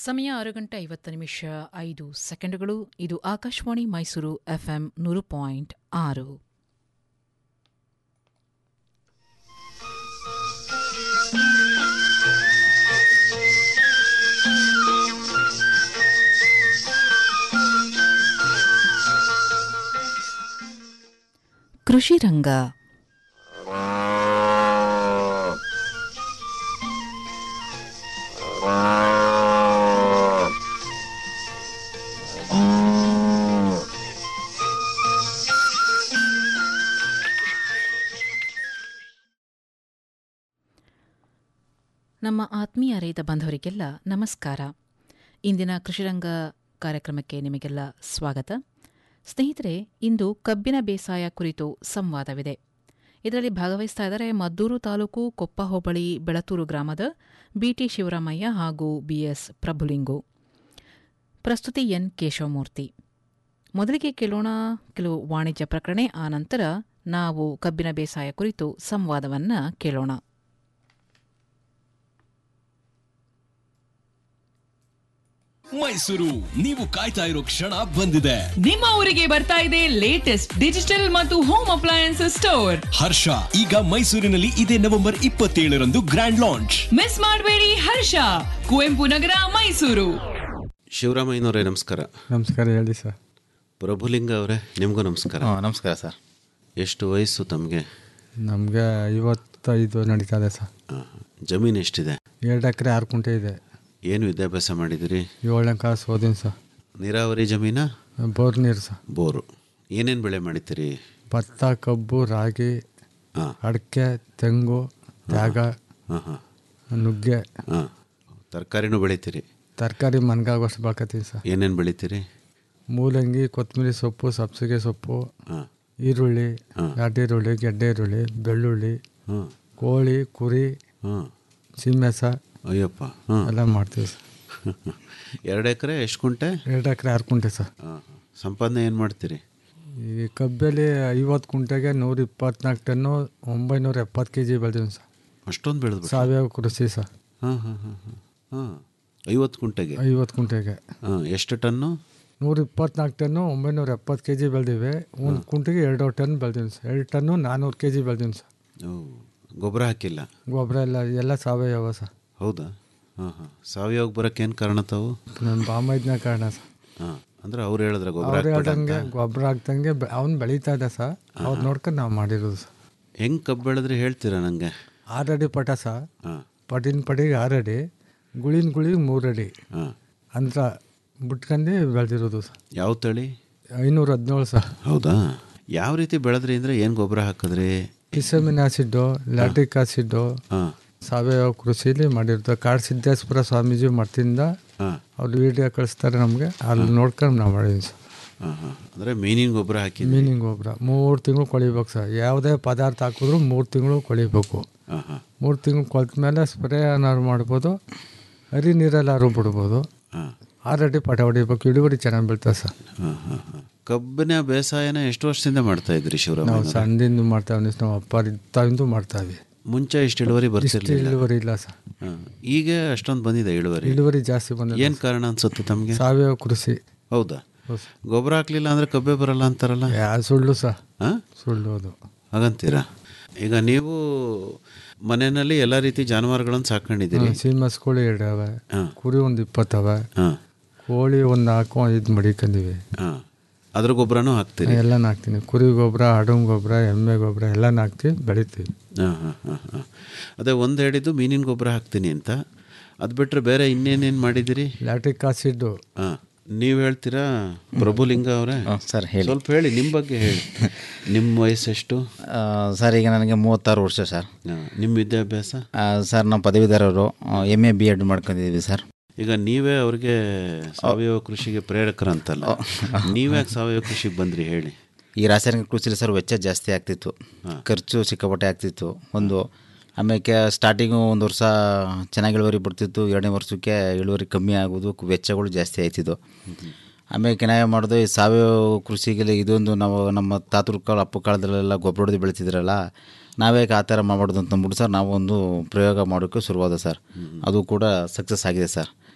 ಸಮಯ ಆರು ಗಂಟೆ ಐವತ್ತು ನಿಮಿಷ ಐದು ಸೆಕೆಂಡುಗಳು ಇದು ಆಕಾಶವಾಣಿ ಮೈಸೂರು ಎಫ್ಎಂ ನೂರು ಪಾಯಿಂಟ್ ಆರು ಕೃಷಿ ರಂಗ ನಮ್ಮ ಆತ್ಮೀಯ ರೈತ ಬಾಂಧವರಿಗೆಲ್ಲ ನಮಸ್ಕಾರ ಇಂದಿನ ಕೃಷಿರಂಗ ಕಾರ್ಯಕ್ರಮಕ್ಕೆ ನಿಮಗೆಲ್ಲ ಸ್ವಾಗತ ಸ್ನೇಹಿತರೆ ಇಂದು ಕಬ್ಬಿನ ಬೇಸಾಯ ಕುರಿತು ಸಂವಾದವಿದೆ ಇದರಲ್ಲಿ ಭಾಗವಹಿಸ್ತಾ ಇದ್ದಾರೆ ಮದ್ದೂರು ತಾಲೂಕು ಕೊಪ್ಪ ಹೋಬಳಿ ಬೆಳತೂರು ಗ್ರಾಮದ ಬಿಟಿ ಶಿವರಾಮಯ್ಯ ಹಾಗೂ ಬಿಎಸ್ ಪ್ರಭುಲಿಂಗು ಪ್ರಸ್ತುತಿ ಎನ್ ಕೇಶವಮೂರ್ತಿ ಮೊದಲಿಗೆ ಕೇಳೋಣ ಕೆಲವು ವಾಣಿಜ್ಯ ಪ್ರಕಟಣೆ ಆನಂತರ ನಾವು ಕಬ್ಬಿನ ಬೇಸಾಯ ಕುರಿತು ಸಂವಾದವನ್ನ ಕೇಳೋಣ ಮೈಸೂರು ನೀವು ಕಾಯ್ತಾ ಇರೋ ಕ್ಷಣ ಬಂದಿದೆ ನಿಮ್ಮ ಊರಿಗೆ ಬರ್ತಾ ಇದೆ ಲೇಟೆಸ್ಟ್ ಡಿಜಿಟಲ್ ಮತ್ತು ಹೋಮ್ ಅಪ್ಲಯನ್ಸಸ್ ಸ್ಟೋರ್ ಹರ್ಷ ಈಗ ಮೈಸೂರಿನಲ್ಲಿ ಇದೇ ನವೆಂಬರ್ ಇಪ್ಪತ್ತೇಳರಂದು ಗ್ರ್ಯಾಂಡ್ ಲಾಂಚ್ ಮಿಸ್ ಮಾಡಬೇಡಿ ಹರ್ಷ ಕುವೆಂಪು ನಗರ ಮೈಸೂರು ಶಿವರಾಮಯ್ಯನವರೇ ನಮಸ್ಕಾರ ನಮಸ್ಕಾರ ಹೇಳಿ ಸರ್ ಪ್ರಭುಲಿಂಗ ಅವರೇ ನಿಮಗೂ ನಮಸ್ಕಾರ ಹಾಂ ನಮಸ್ಕಾರ ಸರ್ ಎಷ್ಟು ವಯಸ್ಸು ತಮಗೆ ನಮಗೆ ಐವತ್ತೈದು ನಡೀತಾ ಇದೆ ಸರ್ ಜಮೀನು ಎಷ್ಟಿದೆ ಎರಡು ಎಕರೆ ಆರು ಕುಂಟೆ ಇದೆ ಏನು ವಿದ್ಯಾಭ್ಯಾಸ ಮಾಡಿದಿರಿ ಏಳನೇ ಕ್ಲಾಸ್ ಓದಿನಿ ಸರ್ ನೀರಾವರಿ ಜಮೀನ ಬೋರ್ ನೀರು ಸರ್ ಬೋರು ಏನೇನು ಬೆಳೆ ಮಾಡಿದ್ದೀರಿ ಭತ್ತ ಕಬ್ಬು ರಾಗಿ ಹಾಂ ಅಡಿಕೆ ತೆಂಗು ತ್ಯಾಗ ಹಾಂ ಹಾಂ ನುಗ್ಗೆ ಹಾಂ ತರಕಾರಿನೂ ಬೆಳಿತೀರಿ ತರಕಾರಿ ಮನ್ಗಾಗೋಷ್ಟು ಬೆಳ್ಕತ್ತೀವಿ ಸರ್ ಏನೇನು ಬೆಳಿತೀರಿ ಮೂಲಂಗಿ ಕೊತ್ತಂಬರಿ ಸೊಪ್ಪು ಸಬ್ಸಿಗೆ ಸೊಪ್ಪು ಹಾಂ ಈರುಳ್ಳಿ ನಾಟಿ ಈರುಳ್ಳಿ ಗೆಡ್ಡೆ ಈರುಳ್ಳಿ ಬೆಳ್ಳುಳ್ಳಿ ಹಾಂ ಕೋಳಿ ಕುರಿ ಹಾಂ ಸೀಮೆಸ ಅಯ್ಯಪ್ಪ ಹಾಂ ಎಲ್ಲ ಮಾಡ್ತೀವಿ ಸರ್ ಎರಡು ಎಕರೆ ಎಷ್ಟು ಕುಂಟೆ ಎರಡು ಎಕರೆ ಆರು ಕುಂಟೆ ಸರ್ ಹಾಂ ಸಂಪಾದನೆ ಏನು ಮಾಡ್ತೀರಿ ಈ ಕಬ್ಬಲ್ಲಿ ಐವತ್ತು ಕುಂಟೆಗೆ ನೂರ ಇಪ್ಪತ್ನಾಲ್ಕು ಟನ್ನು ಒಂಬೈನೂರ ಎಪ್ಪತ್ತು ಕೆ ಜಿ ಬೆಳೆದೀವಿ ಸರ್ ಅಷ್ಟೊಂದು ಬೆಳೆದ್ಬಿಟ್ಟು ಸಾವಯವ ಕೃಷಿ ಸರ್ ಹಾಂ ಹಾಂ ಹಾಂ ಹಾಂ ಹಾಂ ಐವತ್ತು ಕುಂಟೆಗೆ ಐವತ್ತು ಕುಂಟೆಗೆ ಹಾಂ ಎಷ್ಟು ಟನ್ನು ನೂರ ಇಪ್ಪತ್ನಾಲ್ಕು ಟನ್ನು ಒಂಬೈನೂರ ಎಪ್ಪತ್ತು ಕೆ ಜಿ ಬೆಳೆದಿವೆ ಒಂದು ಕುಂಟೆಗೆ ಎರಡು ಟನ್ ಬೆಳೆದೀವಿ ಸರ್ ಎರಡು ಟನ್ನು ನಾನ್ನೂರು ಕೆ ಜಿ ಬೆಳೆದೀವಿ ಸರ್ ಓ ಗೊಬ್ಬರ ಹಾಕಿಲ್ಲ ಗೊಬ್ಬರ ಎಲ್ಲ ಎಲ್ಲ ಸಾವಯವ ಸರ್ ಹೌದಾ ಹಾಂ ಹಾಂ ಸಾವಯವ ಬರೋಕ್ಕೆ ಏನು ಕಾರಣ ತಾವು ನಮ್ಮ ಬಾಮೈದ್ನ ಕಾರಣ ಸರ್ ಹಾಂ ಅಂದ್ರೆ ಅವ್ರು ಹೇಳಿದ್ರೆ ಗೊಬ್ಬರ ಅವ್ರು ಹಾಕ್ಬೇಡ ಅಂತ ಹೇಳ್ದಂಗೆ ಗೊಬ್ಬರ ಹಾಕ್ದಂಗೆ ಅವ್ನು ಬೆಳೀತಾ ಇದ್ದ ಸರ್ ಅವ್ರು ನೋಡ್ಕೊಂಡು ನಾವು ಮಾಡಿರೋದು ಸರ್ ಹೆಂಗೆ ಕಬ್ಬು ಬೆಳೆದ್ರೆ ಹೇಳ್ತೀರಾ ನನಗೆ ಆರಡಿ ಪಟ ಸರ್ ಹಾಂ ಪಟಿನ ಪಟಿಗೆ ಆರಡಿ ಗುಳಿನ ಗುಳಿಗೆ ಮೂರಡಿ ಹಾಂ ಅಂತ ಬಿಟ್ಕೊಂಡು ಬೆಳೆದಿರೋದು ಸರ್ ಯಾವ ತಳಿ ಐನೂರ ಹದಿನೇಳು ಸರ್ ಹೌದಾ ಯಾವ ರೀತಿ ಬೆಳೆದ್ರಿ ಅಂದರೆ ಏನು ಗೊಬ್ಬರ ಹಾಕಿದ್ರಿ ಇಸಮಿನ್ ಆಸಿಡ್ಡು ಲ್ಯಾಟಿಕ್ ಆಸಿಡ್ಡು ಹಾಂ ಸಾವಯವ ಕೃಷಿಲಿ ಮಾಡಿರ್ತಾರೆ ಕಾಡು ಸಿದ್ದೇಶ್ವರ ಸ್ವಾಮೀಜಿ ಮಠದಿಂದ ಹಾಂ ಅವ್ರು ವಿಡಿಯೋ ಕಳಿಸ್ತಾರೆ ನಮಗೆ ಅಲ್ಲಿ ನೋಡ್ಕೊಂಡು ನಾವು ಮಾಡಿದ್ವಿ ಸರ್ ಹಾಂ ಹಾಂ ಅಂದರೆ ಮೀನಿನ ಗೊಬ್ಬರ ಹಾಕಿದ್ರಿ ಮೀನಿಂಗ್ ಗೊಬ್ಬರ ಮೂರು ತಿಂಗಳು ಕೊಳಿಬೇಕು ಸರ್ ಯಾವುದೇ ಪದಾರ್ಥ ಹಾಕಿದ್ರು ಮೂರು ತಿಂಗಳು ಕೊಳಿಬೇಕು ಹಾಂ ಹಾಂ ಮೂರು ತಿಂಗಳು ಕೊಲ್ತ ಮೇಲೆ ಸ್ಪ್ರೇ ಏನಾದ್ರು ಮಾಡ್ಬೋದು ಹರಿ ನೀರಲ್ಲಾದ್ರು ಬಿಡ್ಬೋದು ಹಾಂ ಆಲ್ರೆಡಿ ಪಟ ಹೊಡಿಬೇಕು ಇಳುವರಿ ಚೆನ್ನಾಗಿ ಬೀಳ್ತದೆ ಸರ್ ಹಾಂ ಹಾಂ ಹಾಂ ಕಬ್ಬಿನ ಬೇಸಾಯನ ಎಷ್ಟು ವರ್ಷದಿಂದ ಮಾಡ್ತಾ ಇದ್ರಿ ನಾವು ಶಿವರಾಮ ಸಣ್ಣದಿಂದ ಮಾಡ್ತಾವೆ ನಾವು ಅಪ್ಪ ಇದ್ದಾವಿಂದು ಮಾಡ್ತಾವೆ ಮುಂಚೆ ಇಷ್ಟು ಇಳುವರಿ ಇಷ್ಟು ಬರ್ತಿರ್ಲಿಲ್ಲ ಇಳುವರಿ ಇಲ್ಲ ಸರ್ ಹಾಂ ಈಗ ಅಷ್ಟೊಂದು ಬಂದಿದೆ ಇಳುವರಿ ಇಳುವರಿ ಜಾಸ್ತಿ ಬಂದಿದೆ ಏನು ಕಾರಣ ಅನ್ಸುತ್ತೆ ತಮಗೆ ಸಾವಯವ ಕೃಷಿ ಹೌದಾ ಹೌದು ಸರ್. ಗೊಬ್ಬರ ಹಾಕ್ಲಿಲ್ಲ ಅಂದ್ರೆ ಕಬ್ಬೆ ಬರಲ್ಲ ಅಂತಾರಲ್ಲ ಯಾ ಸುಳ್ಳು ಸರ್ ಹಾಂ ಸುಳ್ಳು ಅದು ಹಾಗಂತೀರಾ ಈಗ ನೀವು ಮನೆಯಲ್ಲಿ ಎಲ್ಲ ರೀತಿ ಜಾನುವಾರುಗಳನ್ನು ಸಾಕೊಂಡಿದ್ದೀರಿ ಸೀಮಸ್ ಕೋಳಿ ಎರಡು ಅವೆ ಹಾಂ ಕುರಿ ಒಂದು ಇಪ್ಪತ್ತವೆ ಹಾಂ ಕೋಳಿ ಒಂದು ನಾಲ್ಕು ಐದು ಮಡಿಕೊಂಡಿವಿ ಹಾಂ ಅದ್ರ ಗೊಬ್ಬರನೂ ಹಾಕ್ತೀರಿ ಎಲ್ಲನೂ ಹಾಕ್ತೀನಿ ಕುರಿ ಗೊಬ್ಬರ ಆಡುಂ ಗೊಬ್ಬರ ಎಮ್ಮೆ ಗೊಬ್ಬರ ಎಲ್ಲನೂ ಹಾಕ್ತೀವಿ ಬೆಳಿತೀವಿ ಹಾಂ ಹಾಂ ಹಾಂ ಹಾಂ ಅದೇ ಒಂದು ಹೇಳಿದ್ದು ಮೀನಿನ ಗೊಬ್ಬರ ಹಾಕ್ತೀನಿ ಅಂತ ಅದು ಬಿಟ್ಟರೆ ಬೇರೆ ಇನ್ನೇನೇನು ಮಾಡಿದ್ದೀರಿ ಲ್ಯಾಟಿಕ್ ಆಸಿಡ್ಡು ಹಾಂ ನೀವು ಹೇಳ್ತೀರಾ ಪ್ರಭುಲಿಂಗ ಅವರೇ ಹಾಂ ಸರ್ ಹೇಳಿ ಸ್ವಲ್ಪ ಹೇಳಿ ನಿಮ್ಮ ಬಗ್ಗೆ ಹೇಳಿ ನಿಮ್ಮ ವಯಸ್ಸೆಷ್ಟು ಆ, ಸರ್ ಈಗ ನನಗೆ ಮೂವತ್ತಾರು ವರ್ಷ ಸರ್ ಹಾಂ, ನಿಮ್ಮ ವಿದ್ಯಾಭ್ಯಾಸ ಆ, ಸರ್ ನಾವು ಪದವೀಧರರು ಎಮ್ ಎ ಬಿ ಎಡ್ ಮಾಡ್ಕೊಂಡಿದ್ದೀವಿ ಸರ್ ಈಗ ನೀವೇ ಅವ್ರಿಗೆ ಸಾವಯವ ಕೃಷಿಗೆ ಪ್ರೇರಕರಂತಲ್ಲ ನೀವ್ಯಾಕೆ ಸಾವಯವ ಕೃಷಿಗೆ ಬಂದ್ರಿ ಹೇಳಿ ಈ ರಾಸಾಯನಿಕ ಕೃಷಿಲಿ ಸರ್ ವೆಚ್ಚ ಜಾಸ್ತಿ ಆಗ್ತಿತ್ತು ಖರ್ಚು ಸಿಕ್ಕಾಪಟ್ಟೆ ಆಗ್ತಿತ್ತು ಒಂದು ಆಮೇಲೆ ಸ್ಟಾರ್ಟಿಂಗು ಒಂದು ವರ್ಷ ಚೆನ್ನಾಗಿ ಇಳುವರಿ ಬರ್ತಿತ್ತು ಎರಡನೇ ವರ್ಷಕ್ಕೆ ಇಳುವರಿ ಕಮ್ಮಿ ಆಗೋದು ವೆಚ್ಚಗಳು ಜಾಸ್ತಿ ಆಯ್ತಿದ್ದು ಆಮೇಲೆ ಕೆನಾಯ ಮಾಡೋದು ಈ ಸಾವಯವ ಕೃಷಿಗೆ ಇದೊಂದು ನಾವು ನಮ್ಮ ತಾತುರ ಕಾಲ ಅಪ್ಪ ಕಾಲದಲ್ಲೆಲ್ಲ ಗೊಬ್ಬರ ಹೊಡೆದು ಬೆಳೀತಿದ್ರಲ್ಲ ನಾವೇಕೆ ಆ ಥರ ಮಾಡ್ಬಾರ್ದು ಅಂತ ಅಂದ್ಬಿಟ್ಟು ಸರ್ ನಾವು ಒಂದು ಪ್ರಯೋಗ ಮಾಡೋಕ್ಕೆ ಶುರುವಾದ ಸರ್ ಅದು ಕೂಡ ಸಕ್ಸಸ್ ಆಗಿದೆ ಸರ್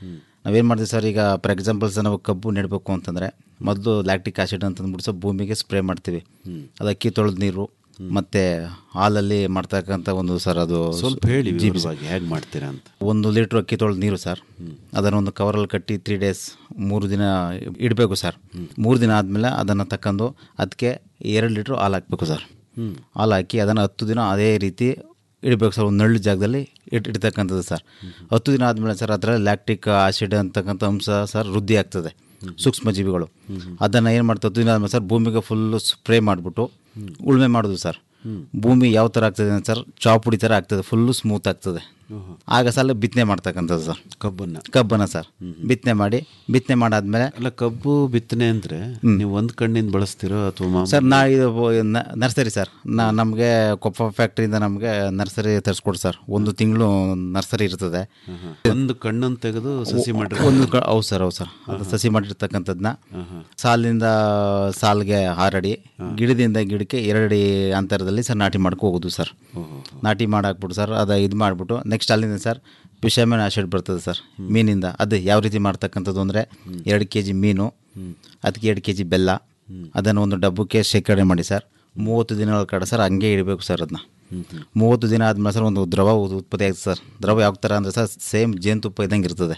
ನಾವೇನು ಮಾಡ್ತೀವಿ ಸರ್ ಈಗ ಫಾರ್ ಎಕ್ಸಾಂಪಲ್ ಸರ್ ನಾವು ಕಬ್ಬು ನೆಡಬೇಕು ಅಂತಂದರೆ ಮೊದಲು ಲ್ಯಾಕ್ಟಿಕ್ ಆಸಿಡ್ ಅಂತಂದ್ಬಿಟ್ಟು ಸರ್ ಭೂಮಿಗೆ ಸ್ಪ್ರೇ ಮಾಡ್ತೀವಿ ಅದು ಅಕ್ಕಿ ತೊಳೆದ ನೀರು ಮತ್ತು ಹಾಲಲ್ಲಿ ಮಾಡ್ತಕ್ಕಂಥ ಒಂದು ಸರ್ ಅದು ಸ್ವಲ್ಪ ಹೇಳಿ ವಿವರವಾಗಿ ಹೇಗೆ ಮಾಡ್ತೀರಾ ಅಂತ ಒಂದು ಲೀಟ್ರ್ ಅಕ್ಕಿ ತೊಳೆದ ನೀರು ಸರ್ ಅದನ್ನು ಒಂದು ಕವರಲ್ಲಿ ಕಟ್ಟಿ ತ್ರೀ ಡೇಸ್ ಮೂರು ದಿನ ಇಡಬೇಕು ಸರ್ ಮೂರು ದಿನ ಆದಮೇಲೆ ಅದನ್ನು ತಕ್ಕಂಡು ಅದಕ್ಕೆ ಎರಡು ಲೀಟ್ರ್ ಹಾಲು ಹಾಕಬೇಕು ಸರ್ ಹಾಲು ಹಾಕಿ ಅದನ್ನು ಹತ್ತು ದಿನ ಅದೇ ರೀತಿ ಇಡಬೇಕು ಸರ್ ಒಂದು ನಳ್ಳು ಜಾಗದಲ್ಲಿ ಇಟ್ ಇಡ್ತಕ್ಕಂಥದ್ದು ಸರ್ ಹತ್ತು ದಿನ ಆದಮೇಲೆ ಸರ್ ಅದರಲ್ಲಿ ಲ್ಯಾಕ್ಟಿಕ್ ಆಸಿಡ್ ಅಂತಕ್ಕಂಥ ಅಂಶ ಸರ್ ವೃದ್ಧಿ ಆಗ್ತದೆ ಸೂಕ್ಷ್ಮ ಜೀವಿಗಳು ಅದನ್ನು ಏನು ಮಾಡ್ತಾ ಹತ್ತು ದಿನ ಆದಮೇಲೆ ಸರ್ ಭೂಮಿಗೆ ಫುಲ್ಲು ಸ್ಪ್ರೇ ಮಾಡಿಬಿಟ್ಟು ಉಳುಮೆ ಮಾಡೋದು ಸರ್ ಭೂಮಿ ಯಾವ ಥರ ಆಗ್ತದೆ ಅಂದ್ರೆ ಸರ್ ಚಾಪುಡಿ ಥರ ಆಗ್ತದೆ ಫುಲ್ಲು ಸ್ಮೂತ್ ಆಗ್ತದೆ ಆಗ ಸಲ ಬಿತ್ತನೆ ಮಾಡ್ತಕ್ಕಂಥದ್ದು ಸರ್ ಕಬ್ಬನ್ನ ಕಬ್ಬನ್ನು ಸರ್ ಬಿತ್ತನೆ ಮಾಡಿ ಬಿತ್ತನೆ ಮಾಡಾದ್ಮೇಲೆ ಅಲ್ಲ ಕಬ್ಬು ಬಿತ್ತನೆ ಅಂದ್ರೆ ನೀವು ಒಂದ್ ಕಣ್ಣಿಂದ ಬಳಸ್ತಿರೋ ಅಥವಾ ಸರ್ ನಾ ಇದು ನ- ನರ್ಸರಿ ಸರ್ ನಾ ನಮಗೆ ಕೊಪ್ಪ ಫ್ಯಾಕ್ಟ್ರಿಯಿಂದ ನಮಗೆ ನರ್ಸರಿ ತರಿಸ್ಕೊಡು ಸರ್ ಒಂದು ತಿಂಗಳು ನರ್ಸರಿ ಇರ್ತದೆ ಒಂದು ಕಣ್ಣನ್ನು ತೆಗೆದು ಸಸಿ ಮಾಡಿ ಒಂದು ಕ- ಹೌದು ಸರ್ ಹೌದು ಸರ್ ಅದು ಸಸಿ ಮಾಡಿರ್ತಕ್ಕಂಥದ್ದನ್ನ ಸಾಲಿನಿಂದ ಸಾಲ್ಗೆ ಆರಡಿ ಗಿಡದಿಂದ ಗಿಡಕ್ಕೆ ಎರಡಡಿ ಅಂತರದಲ್ಲಿ ಸರ್ ನಾಟಿ ಮಾಡ್ಕೊ ಹೋಗೋದು ಸರ್ ನಾಟಿ ಮಾಡಾಕ್ಬಿಟ್ಟು ಸರ್ ಅದು ಇದು ಮಾಡಿಬಿಟ್ಟು ನೆಕ್ಸ್ಟ್ ಅಲ್ಲಿಂದ ಸರ್ ಫಿಶರ್ಮೆನ್ ಆಸಿಡ್ ಬರ್ತದೆ ಸರ್ ಮೀನಿಂದ ಅದು ಯಾವ ರೀತಿ ಮಾಡ್ತಕ್ಕಂಥದ್ದು ಅಂದರೆ ಎರಡು ಕೆ ಜಿ ಮೀನು ಅದಕ್ಕೆ ಎರಡು ಕೆ ಜಿ ಬೆಲ್ಲ ಅದನ್ನು ಒಂದು ಡಬ್ಬಕ್ಕೆ ಶೇಖರಣೆ ಮಾಡಿ ಸರ್ ಮೂವತ್ತು ದಿನಗಳ ಕಡೆ ಸರ್ ಹಂಗೆ ಇಡಬೇಕು ಸರ್ ಅದನ್ನ ಮೂವತ್ತು ದಿನ ಆದಮೇಲೆ ಸರ್ ಒಂದು ದ್ರವ ಉತ್- ಉತ್ಪತ್ತಿ ಆಗ್ತದೆ ಸರ್ ದ್ರವ ಯಾವ ಥರ ಅಂದರೆ ಸರ್ ಸೇಮ್ ಜೇನುತುಪ್ಪ ಇದ್ದಂಗೆ ಇರ್ತದೆ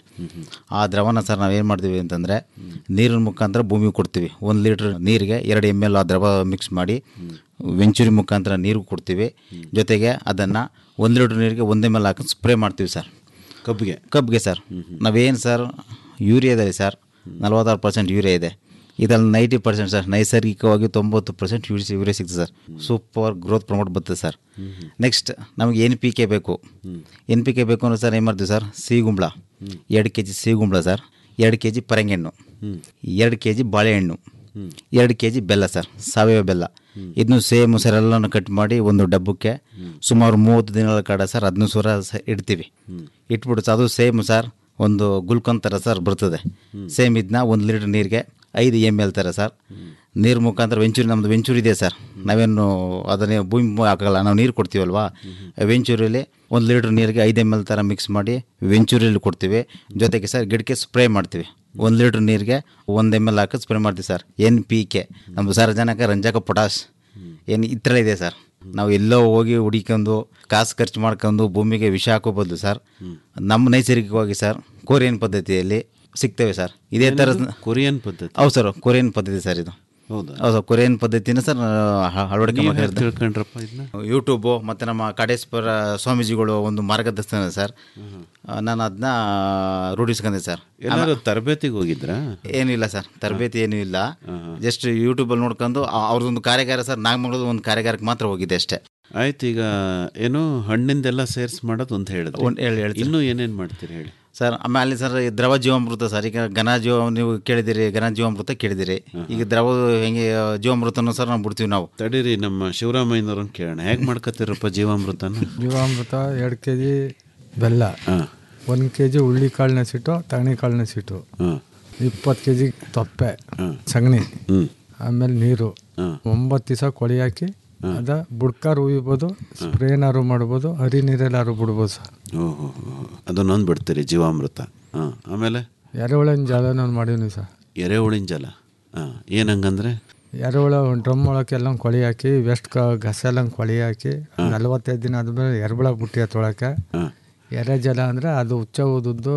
ಆ ದ್ರವನ ಸರ್ ನಾವು ಏನು ಮಾಡ್ತೀವಿ ಅಂತಂದರೆ ನೀರಿನ ಮುಖಾಂತರ ಭೂಮಿಗೆ ಕೊಡ್ತೀವಿ ಒಂದು ಲೀಟ್ರ್ ನೀರಿಗೆ ಎರಡು ಎಮ್ ಎಲ್ ಆ ದ್ರವ ಮಿಕ್ಸ್ ಮಾಡಿ ವೆಂಚುರಿ ಮುಖಾಂತರ ನೀರು ಕೊಡ್ತೀವಿ ಜೊತೆಗೆ ಅದನ್ನು ಒಂದು ಲೀಟ್ರ್ ನೀರಿಗೆ ಒಂದೇ ಮೇಲೆ ಹಾಕಿ ಸ್ಪ್ರೇ ಮಾಡ್ತೀವಿ ಸರ್ ಕಬ್ಬಿಗೆ ಕಬ್ಬಿಗೆ ಸರ್ ನಾವೇನು ಸರ್ ಯೂರಿಯಾದಲ್ಲಿ ಸರ್ ನಲ್ವತ್ತಾರು ಪರ್ಸೆಂಟ್ ಯೂರಿಯಾ ಇದೆ ಇದರಲ್ಲಿ ನೈಂಟಿ ಪರ್ಸೆಂಟ್ ಸರ್ ನೈಸರ್ಗಿಕವಾಗಿ ತೊಂಬತ್ತು ಪರ್ಸೆಂಟ್ ಯೂರಿಯಾ ಯೂರಿಯಾ ಸಿಗ್ತದೆ ಸರ್ ಸೂಪರ್ ಗ್ರೋತ್ ಪ್ರಮೋಟ್ ಬರ್ತದೆ ಸರ್ ನೆಕ್ಸ್ಟ್ ನಮಗೆ ಎನ್ ಪಿ ಕೆ ಬೇಕು ಎನ್ ಪಿ ಕೆ ಬೇಕು ಅಂದ್ರೆ ಸರ್ ಏನು ಮಾಡ್ತೀವಿ ಸರ್ ಸಿಗುಂಬ್ಳ ಎರಡು ಕೆ ಜಿ ಸಿಗುಂಬ್ಳ ಸರ್ ಎರಡು ಕೆ ಜಿ ಪರಂಗೆಹಣ್ಣು ಎರಡು ಕೆ ಜಿ ಬಾಳೆಹಣ್ಣು ಎರಡು ಕೆ ಜಿ ಬೆಲ್ಲ ಸರ್ ಸಾವಯವ ಬೆಲ್ಲ ಇದನ್ನು ಸೇಮ್ ಸರ್ ಎಲ್ಲನೂ ಕಟ್ ಮಾಡಿ ಒಂದು ಡಬ್ಬಕ್ಕೆ ಸುಮಾರು ಮೂವತ್ತು ದಿನಗಳ ಕಾಡ ಸರ್ ಅದನ್ನು ಸುರ ಸ- ಇಡ್ತೀವಿ ಇಟ್ಬಿಟ್ಟು ಸರ್ ಅದು ಸೇಮ್ ಸರ್ ಒಂದು ಗುಲ್ಕನ್ ಥರ ಸರ್ ಬರ್ತದೆ ಸೇಮ್ ಇದನ್ನ ಒಂದು ಲೀಟ್ರ್ ನೀರಿಗೆ ಐದು ಎಮ್ ಎಲ್ ಥರ ಸರ್ ನೀರು ಮುಖಾಂತರ ವೆಂಚೂರಿ ನಮ್ಮದು ವೆಂಚೂರಿ ಇದೆ ಸರ್ ನಾವೇನು ಅದನ್ನೇ ಭೂಮಿ ಮು- ಹಾಕಲ್ಲ ನಾವು ನೀರು ಕೊಡ್ತೀವಲ್ವಾ ವೆಂಚೂರಿಲಿ ಒಂದು ಲೀಟ್ರ್ ನೀರಿಗೆ ಐದು ಎಮ್ ಎಲ್ ಥರ ಮಿಕ್ಸ್ ಮಾಡಿ ವೆಂಚೂರಿಲಿ ಕೊಡ್ತೀವಿ ಜೊತೆಗೆ ಸರ್ ಗಿಡಕ್ಕೆ ಸ್ಪ್ರೇ ಮಾಡ್ತೀವಿ ಒಂದು ಲೀಟ್ರ್ ನೀರಿಗೆ ಒಂದು ಎಮ್ ಎಲ್ ಹಾಕಿ ಸ್ಪ್ರೇ ಮಾಡ್ತೀವಿ ಸರ್ ಎನ್ ಪಿ ಕೆ ನಮ್ಮದು ಸಾರಜನಕ ರಂಜಕ ಪೊಟಾಶ್ ಏನು ಈ ಥರ ಇದೆ ಸರ್ ನಾವು ಎಲ್ಲೋ ಹೋಗಿ ಹುಡಿಕೊಂಡು ಕಾಸು ಖರ್ಚು ಮಾಡ್ಕೊಂಡು ಭೂಮಿಗೆ ವಿಷ ಹಾಕೋ ಬದಲು ಸರ್ ನಮ್ಮ ನೈಸರ್ಗಿಕವಾಗಿ ಸರ್ ಕೋರಿಯನ್ ಪದ್ಧತಿಯಲ್ಲಿ ಸಿಗ್ತೇವೆ ಸರ್ ಇದೇ ಥರ ಕೊರಿಯನ್ ಪದ್ಧತಿ ಹೌದು ಸರ್ ಕೊರಿಯನ್ ಪದ್ಧತಿ ಸರ್ ಇದು ಹೌದಾ ಹೌದು ಸರ್ ಕೊರಿಯನ್ ಪದ್ಧತಿನ ಸರ್ ಹ- ಅಳವಡಿಕೆ ನೀವ್ ಮಾಡ್ತಾ ಹೇಗ್ ಇರ್ತಾರೆ. ತಿಳ್ಕೊಂಡ್ರಪ್ಪ ಇದನ್ನ ಯೂಟ್ಯೂಬು ಮತ್ತು ನಮ್ಮ ಕಾಡೇಶ್ವರ ಸ್ವಾಮೀಜಿಗಳು ಒಂದು ಮಾರ್ಗದರ್ಶನ ಸರ್ ನಾನು ಅದನ್ನ ರೂಢಿಸ್ಕೊಂಡೆ ಸರ್ ಎಲ್ಲಾರು ತರಬೇತಿಗೆ ಹೋಗಿದ್ರಾ ಏನಿಲ್ಲ ಸರ್ ತರಬೇತಿ ಏನೂ ಇಲ್ಲ ಜಸ್ಟ್ ಯೂಟ್ಯೂಬಲ್ಲಿ ನೋಡ್ಕೊಂಡು ಆ- ಅವ್ರದ್ದೊಂದು ಕಾರ್ಯಾಗಾರ ಸರ್ ನಾಗಮಂಗಲದ ಒಂದು ಕಾರ್ಯಾಗಾರಕ್ಕೆ ಮಾತ್ರ ಹೋಗಿದ್ದೆ ಅಷ್ಟೇ ಆಯ್ತು ಈಗ ಏನು ಹಣ್ಣಿಂದೆಲ್ಲ ಸೇರ್ಸ್ ಮಾಡೋದು ಅಂತ ಹೇಳಿದ್ರೆ ಒಂದ್ ಹೇಳಿ ಹೇಳ್ತೀನಿ. ಇನ್ನೂ ಏನೇನ್ ಮಾಡ್ತೀರಿ ಹೇಳಿ ಸರ್ ಆಮೇಲೆ ಸರ್ ಈ ದ್ರವ ಜೀವಾಮೃತ ಸರ್ ಈಗ ಘನ ಜೀವ ನೀವು ಕೇಳಿದಿರಿ ಘನ ಜೀವಾಮೃತ ಕೇಳಿದಿರಿ ಈಗ ದ್ರವ ಹೆಂಗೆ ಜೀವಾಮೃತನೂ ಸರ್ ನಾವು ಬಿಡ್ತೀವಿ ನಾವು ತಡೀರಿ ನಮ್ಮ ಶಿವರಾಮಯ್ಯನವ್ರನ್ನ ಕೇಳೋಣ ಹೇಗೆ ಮಾಡ್ಕೋತೀರಪ್ಪ ಜೀವಾಮೃತನ ಜೀವಾಮೃತ ಎರಡು ಕೆ ಜಿ ಬೆಲ್ಲ ಹಾಂ ಒಂದು ಕೆ ಜಿ ಹುಳ್ಳಿಕಾಳು ನೆಸಿಟ್ಟು ತಗಣಿಕಾಳು ನೆಸಿಟ್ಟು ಹಾಂ ಇಪ್ಪತ್ತು ಕೆ ಜಿ ತೊಪ್ಪೆ ಸಗಣಿ ಹ್ಞೂ ಆಮೇಲೆ ನೀರು ಹಾಂ ಒಂಬತ್ತು ದಿವಸ ಕೊಳಿ ಹಾಕಿ ಅದ ಬುಡ್ಕಾರು ಉಯ್ಬೋದು ಸ್ಪ್ರೇನಾರು ಮಾಡ್ಬೋದು ಹರಿ ನೀರೆಲ್ಲಾರು ಬಿಡ್ಬೋದು ಸರ್ ಓಹೋ ಅದನ್ನೊಂದು ಬಿಡ್ತೀರಿ ಜೀವಾಮೃತ ಹಾಂ ಆಮೇಲೆ ಎರೆಹುಳಿನ ಜಾಲನ ಮಾಡೀನಿ ಸರ್ ಎರೆಹುಳಿನ ಜಲ ಹಾಂ ಏನಂಗಂದ್ರೆ ಎರೆಹುಳ ಒಂದು ಡ್ರಮ್ ಒಳಕ್ಕೆ ಎಲ್ಲ ಕೊಳಿ ಹಾಕಿ ವೆಸ್ಟ್ ಕ ಗಸ ಎಲ್ಲ ಕೊಳಿ ಹಾಕಿ ನಲ್ವತ್ತೈದು ದಿನ ಆದ್ಮೇಲೆ ಎರೆಹುಳ ಬುಟ್ಟಿ ತೊಳಕ್ಕೆ ಹಾಂ ಎರೆ ಜಲ ಅಂದರೆ ಅದು ಉಚ್ಚ ಉದ್ದುದ್ದು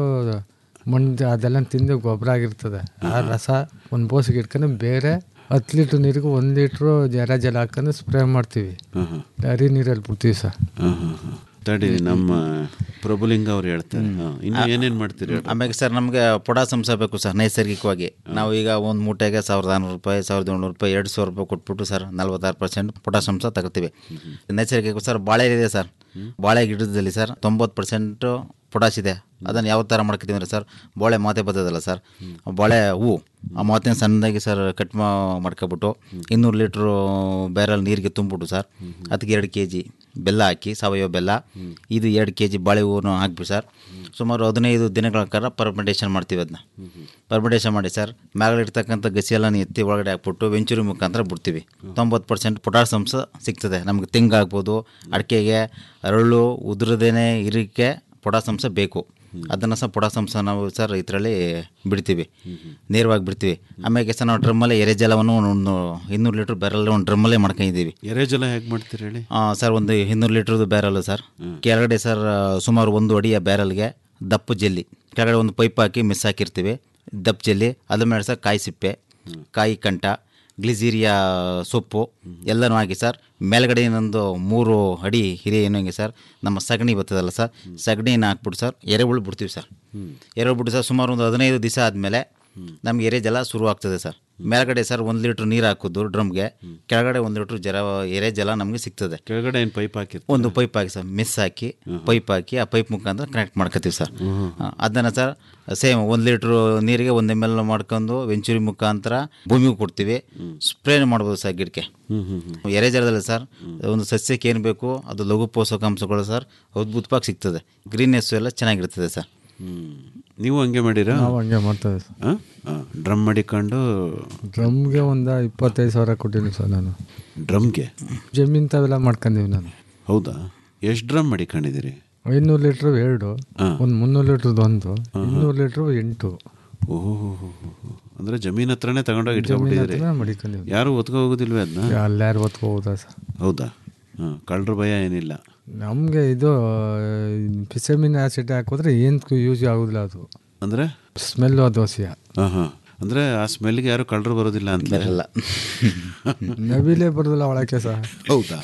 ಮಣ್ಣು ಅದೆಲ್ಲ ತಿಂದು ಗೊಬ್ಬರ ಆಗಿರ್ತದೆ ಆ ರಸ ಒಂದು ಬೋಸಿಗೆ ಇಟ್ಕೊಂಡು ಬೇರೆ ಹತ್ತು ಲೀಟ್ರ್ ನೀರಿಗೆ ಒಂದು ಲೀಟ್ರು ಎರೆ ಜಲ ಹಾಕೊಂಡು ಸ್ಪ್ರೇ ಮಾಡ್ತೀವಿ ಹಾಂ ಹಾಂ ಹರಿ ನೀರಲ್ಲಿ ಬಿಡ್ತೀವಿ ಸರ್ ಹಾಂ ಹಾಂ ಹಾಂ ತಡೀರಿ ನಮ್ಮ ಪ್ರಭುಲಿಂಗ ಅವ್ರು ಹೇಳ್ತಾರೆ ಹಾಂ ಇನ್ನು ಏನೇನು ಮಾಡ್ತೀರಿ ಹೇಳಿ? ಆಮೇಲೆ ಸರ್ ನಮಗೆ ಪೊಡಾಸ್ ಅಂಶ ಬೇಕು ಸರ್ ನೈಸರ್ಗಿಕವಾಗಿ ನಾವು ಈಗ ಒಂದು ಮೂಟೆಗೆ ಸಾವಿರದ ಆರುನೂರು ರೂಪಾಯಿ ಸಾವಿರದ ಏಳ್ನೂರು ರೂಪಾಯಿ ಎರಡು ಸಾವಿರ ರೂಪಾಯಿ ಕೊಟ್ಬಿಟ್ಟು ಸರ್ ನಲ್ವತ್ತಾರು ಪರ್ಸೆಂಟ್ ಪೊಟಾಸ್ ಅಂಶ ತಗೋತೀವಿ ನೈಸರ್ಗಿಕ ಸರ್ ಬಾಳೆ ಇದೆ ಸರ್ ಬಾಳೆ ಗಿಡದಲ್ಲಿ ಸರ್ ತೊಂಬತ್ತು ಪರ್ಸೆಂಟು ಪೊಟಾಶ್ ಇದೆ ಅದನ್ನು ಯಾವ ಥರ ಮಾಡ್ಕೊತೀವಿ ಅಂದರೆ ಸರ್ ಬಾಳೆ ಮಾತೆ ಬರ್ತದಲ್ಲ ಸರ್ ಬಾಳೆ ಹೂವು ಆ ಮಾತೆನ ಸಣ್ಣದಾಗಿ ಸರ್ ಕಟ್ ಮಾ ಮಾಡ್ಕೊಬಿಟ್ಟು ಇನ್ನೂರು ಲೀಟ್ರು ಬ್ಯಾರಲ್ ನೀರಿಗೆ ತುಂಬಿಬಿಟ್ಟು ಸರ್ ಅದಕ್ಕೆ ಎರಡು ಕೆ ಜಿ ಬೆಲ್ಲ ಹಾಕಿ ಸಾವಯವ ಬೆಲ್ಲ ಇದು ಎರಡು ಕೆ ಜಿ ಬಾಳೆ ಹೂವನ್ನು ಹಾಕ್ಬಿಟ್ಟು ಸರ್ ಸುಮಾರು ಹದಿನೈದು ದಿನಗಳ ಕಾಲ ಪರ್ಮೆಂಟೇಷನ್ ಮಾಡ್ತೀವಿ ಅದನ್ನ ಪರ್ಮೆಂಟೇಷನ್ ಮಾಡಿ ಸರ್ ಮ್ಯಾಗಡೆ ಇರ್ತಕ್ಕಂಥ ಗಸಿ ಎಲ್ಲ ಎತ್ತಿ ಒಳಗಡೆ ಹಾಕ್ಬಿಟ್ಟು ವೆಂಚುರಿ ಮುಖಾಂತರ ಬಿಡ್ತೀವಿ ತೊಂಬತ್ತು ಪರ್ಸೆಂಟ್ ಪೊಟಾಸ್ ಅಂಶ ಸಿಗ್ತದೆ ನಮಗೆ ತೆಂಗು ಆಗ್ಬೋದು ಅಡಿಕೆಗೆ ಅರಳು ಉದುರದೇನೆ ಇರಕ್ಕೆ ಪೊಟಾಸ್ ಅಂಶ ಬೇಕು ಅದನ್ನು ಸಹ ಪೊಡಾಸಂಸ ನಾವು ಸರ್ ಇದರಲ್ಲಿ ಬಿಡ್ತೀವಿ ನೇರವಾಗಿ ಬಿಡ್ತೀವಿ ಆಮೇಲೆ ಸರ್ ನಾವು ಡ್ರಮ್ಮಲ್ಲೇ ಎರೆಜಲವನ್ನು ಒಂದು ಇನ್ನೂರು ಲೀಟ್ರ್ ಬ್ಯಾರಲ್ ಒಂದು ಡ್ರಮ್ಮಲ್ಲೇ ಮಾಡ್ಕೊಂಡಿದ್ದೀವಿ ಎರೆಜಲ ಹೇಗೆ ಮಾಡ್ತೀರಿ ಹೇಳಿ ಆ, ಸರ್ ಒಂದು ಇನ್ನೂರು ಲೀಟ್ರದ್ದು ಬ್ಯಾರಲ್ ಸರ್ ಕೆಳಗಡೆ ಸರ್ ಸುಮಾರು ಒಂದು ಅಡಿಯ ಬ್ಯಾರಲ್ಗೆ ದಪ್ಪು ಜೆಲ್ಲಿ ಕೆಳಗಡೆ ಒಂದು ಪೈಪ್ ಹಾಕಿ ಮಿಸ್ ಹಾಕಿರ್ತೀವಿ ದಪ್ಪು ಜೆಲ್ಲಿ ಅದ್ರ ಮೇಲೆ ಸರ್ ಕಾಯಿ ಸಿಪ್ಪೆ ಕಾಯಿ ಕಂಠ ಗ್ಲಿಜೀರಿಯಾ ಸೊಪ್ಪು ಎಲ್ಲನೂ ಹಾಕಿ ಸರ್ ಮೇಲ್ಗಡೆ ಇನ್ನೊಂದು ಮೂರು ಅಡಿ ಹಿರಿಯ ಏನು ಹಿಂಗೆ ಸರ್ ನಮ್ಮ ಸಗಣಿ ಬರ್ತದಲ್ಲ ಸರ್ ಸಗಣಿನ ಹಾಕ್ಬಿಟ್ಟು ಸರ್ ಎರೆಹುಳು ಬಿಡ್ತೀವಿ ಸರ್ ಎರೆಹುಳು ಬಿಟ್ಟು ಸರ್ ಸುಮಾರು ಒಂದು ಹದಿನೈದು ದಿವಸ ಆದಮೇಲೆ ನಮ್ಗೆ ಎರೆ ಜಲ ಶುರು ಆಗ್ತದೆ ಸರ್ ಮೇಲ್ಗಡೆ ಸರ್ ಒಂದು ಲೀಟ್ರ್ ನೀರು ಹಾಕೋದು ಡ್ರಮ್ಗೆ ಕೆಳಗಡೆ ಒಂದು ಲೀಟ್ರ್ ಜಲ ಎರೆ ಜಲ ನಮಗೆ ಸಿಗ್ತದೆ ಕೆಳಗಡೆ ಏನು ಪೈಪ್ ಹಾಕಿರ್ತೀರಿ ಒಂದು ಪೈಪ್ ಹಾಕಿ ಸರ್ ಮಿಸ್ ಹಾಕಿ ಪೈಪ್ ಹಾಕಿ ಆ ಪೈಪ್ ಮುಖಾಂತರ ಕನೆಕ್ಟ್ ಮಾಡ್ಕೋತೀವಿ ಸರ್ ಅದನ್ನು ಸರ್ ಸೇಮ್ ಒಂದು ಲೀಟ್ರ್ ನೀರಿಗೆ ಒಂದು ಎಮ್ ಎಲ್ ಮಾಡ್ಕೊಂಡು ವೆಂಚುರಿ ಮುಖಾಂತರ ಭೂಮಿಗೆ ಕೊಡ್ತೀವಿ ಸ್ಪ್ರೇ ಮಾಡ್ಬೋದು ಸರ್ ಗಿಡಕ್ಕೆ ಎರೆ ಜಲದಲ್ಲಿ ಸರ್ ಒಂದು ಸಸ್ಯಕ್ಕೆ ಏನು ಬೇಕು ಅದು ಲಘು ಪೋಷಕಾಂಶಗಳು ಸರ್ ಅದ್ಭುತವಾಗಿ ಸಿಗ್ತದೆ ಗ್ರೀನೆಸ್ ಎಲ್ಲ ಚೆನ್ನಾಗಿರ್ತದೆ ಸರ್ ಹ್ಮ್. ನೀವು ಹಂಗೆ ಮಾಡಿರಾ ನಾವು ಹಂಗೆ ಮಾಡ್ತೇವೆ ಸರ್ ಡ್ರಮ್ ಮಾಡಿಕೊಂಡು ಡ್ರಮ್ಗೆ ಒಂದು ಇಪ್ಪತ್ತೈದು ಸಾವಿರ ಕೊಟ್ಟಿನಿ ಸರ್ ನಾನು ಡ್ರಮ್ಗೆ ಜಮೀನ್ ತಾವೆಲ್ಲ ಮಾಡ್ಕೊಂಡಿವಿ ನಾನು ಹೌದಾ ಎಷ್ಟು ಡ್ರಮ್ ಮಾಡಿಕೊಂಡಿದ್ದೀರಿ ಐನೂರು ಲೀಟ್ರ್ ಎರಡು ಒಂದು ಮುನ್ನೂರು ಲೀಟ್ರದ್ದು ಒಂದು ಇನ್ನೂರು ಲೀಟ್ರ್ ಎಂಟು ಓಹೋ ಅಂದರೆ ಜಮೀನ್ ಹತ್ರನೇ ತಗೊಂಡೋಗಿ ಇಟ್ಕೊಂಡ್ಬಿಟ್ಟಿದ್ದೀರಿ ಹತ್ರನೇ ಮಡಿಕೊಂಡಿವಿ ಯಾರು ಒತ್ಕೊ ಹೋಗೋದಿಲ್ವೇ ಅದನ್ನ ಅಲ್ಲಾರು ಹೊತ್ಕೋಬೋದಾ ಸರ್ ಹೌದಾ ಹಾಂ ಕಳ್ಳರ ಭಯ ಏನಿಲ್ಲ ನಮಗೆ ಇದು ಪಿಸಮಿನ್ ಆ್ಯಸಿಡ್ ಹಾಕಿದ್ರೆ ಏನು ಯೂಸ್ ಆಗೋದಿಲ್ಲ ಅದು ಅಂದರೆ ಸ್ಮೆಲ್ಲು ಅದು ಹಸಿಯ ಹಾಂ ಹಾಂ ಅಂದರೆ ಆ ಸ್ಮೆಲ್ಗೆ ಯಾರು ಕಳ್ಳರು ಬರೋದಿಲ್ಲ ಅಂತ ಬರಲ್ಲ ನವಿಲೇ ಬರೋದಿಲ್ಲ ಒಳಕ್ಕೆ ಸಹ ಹೌದಾ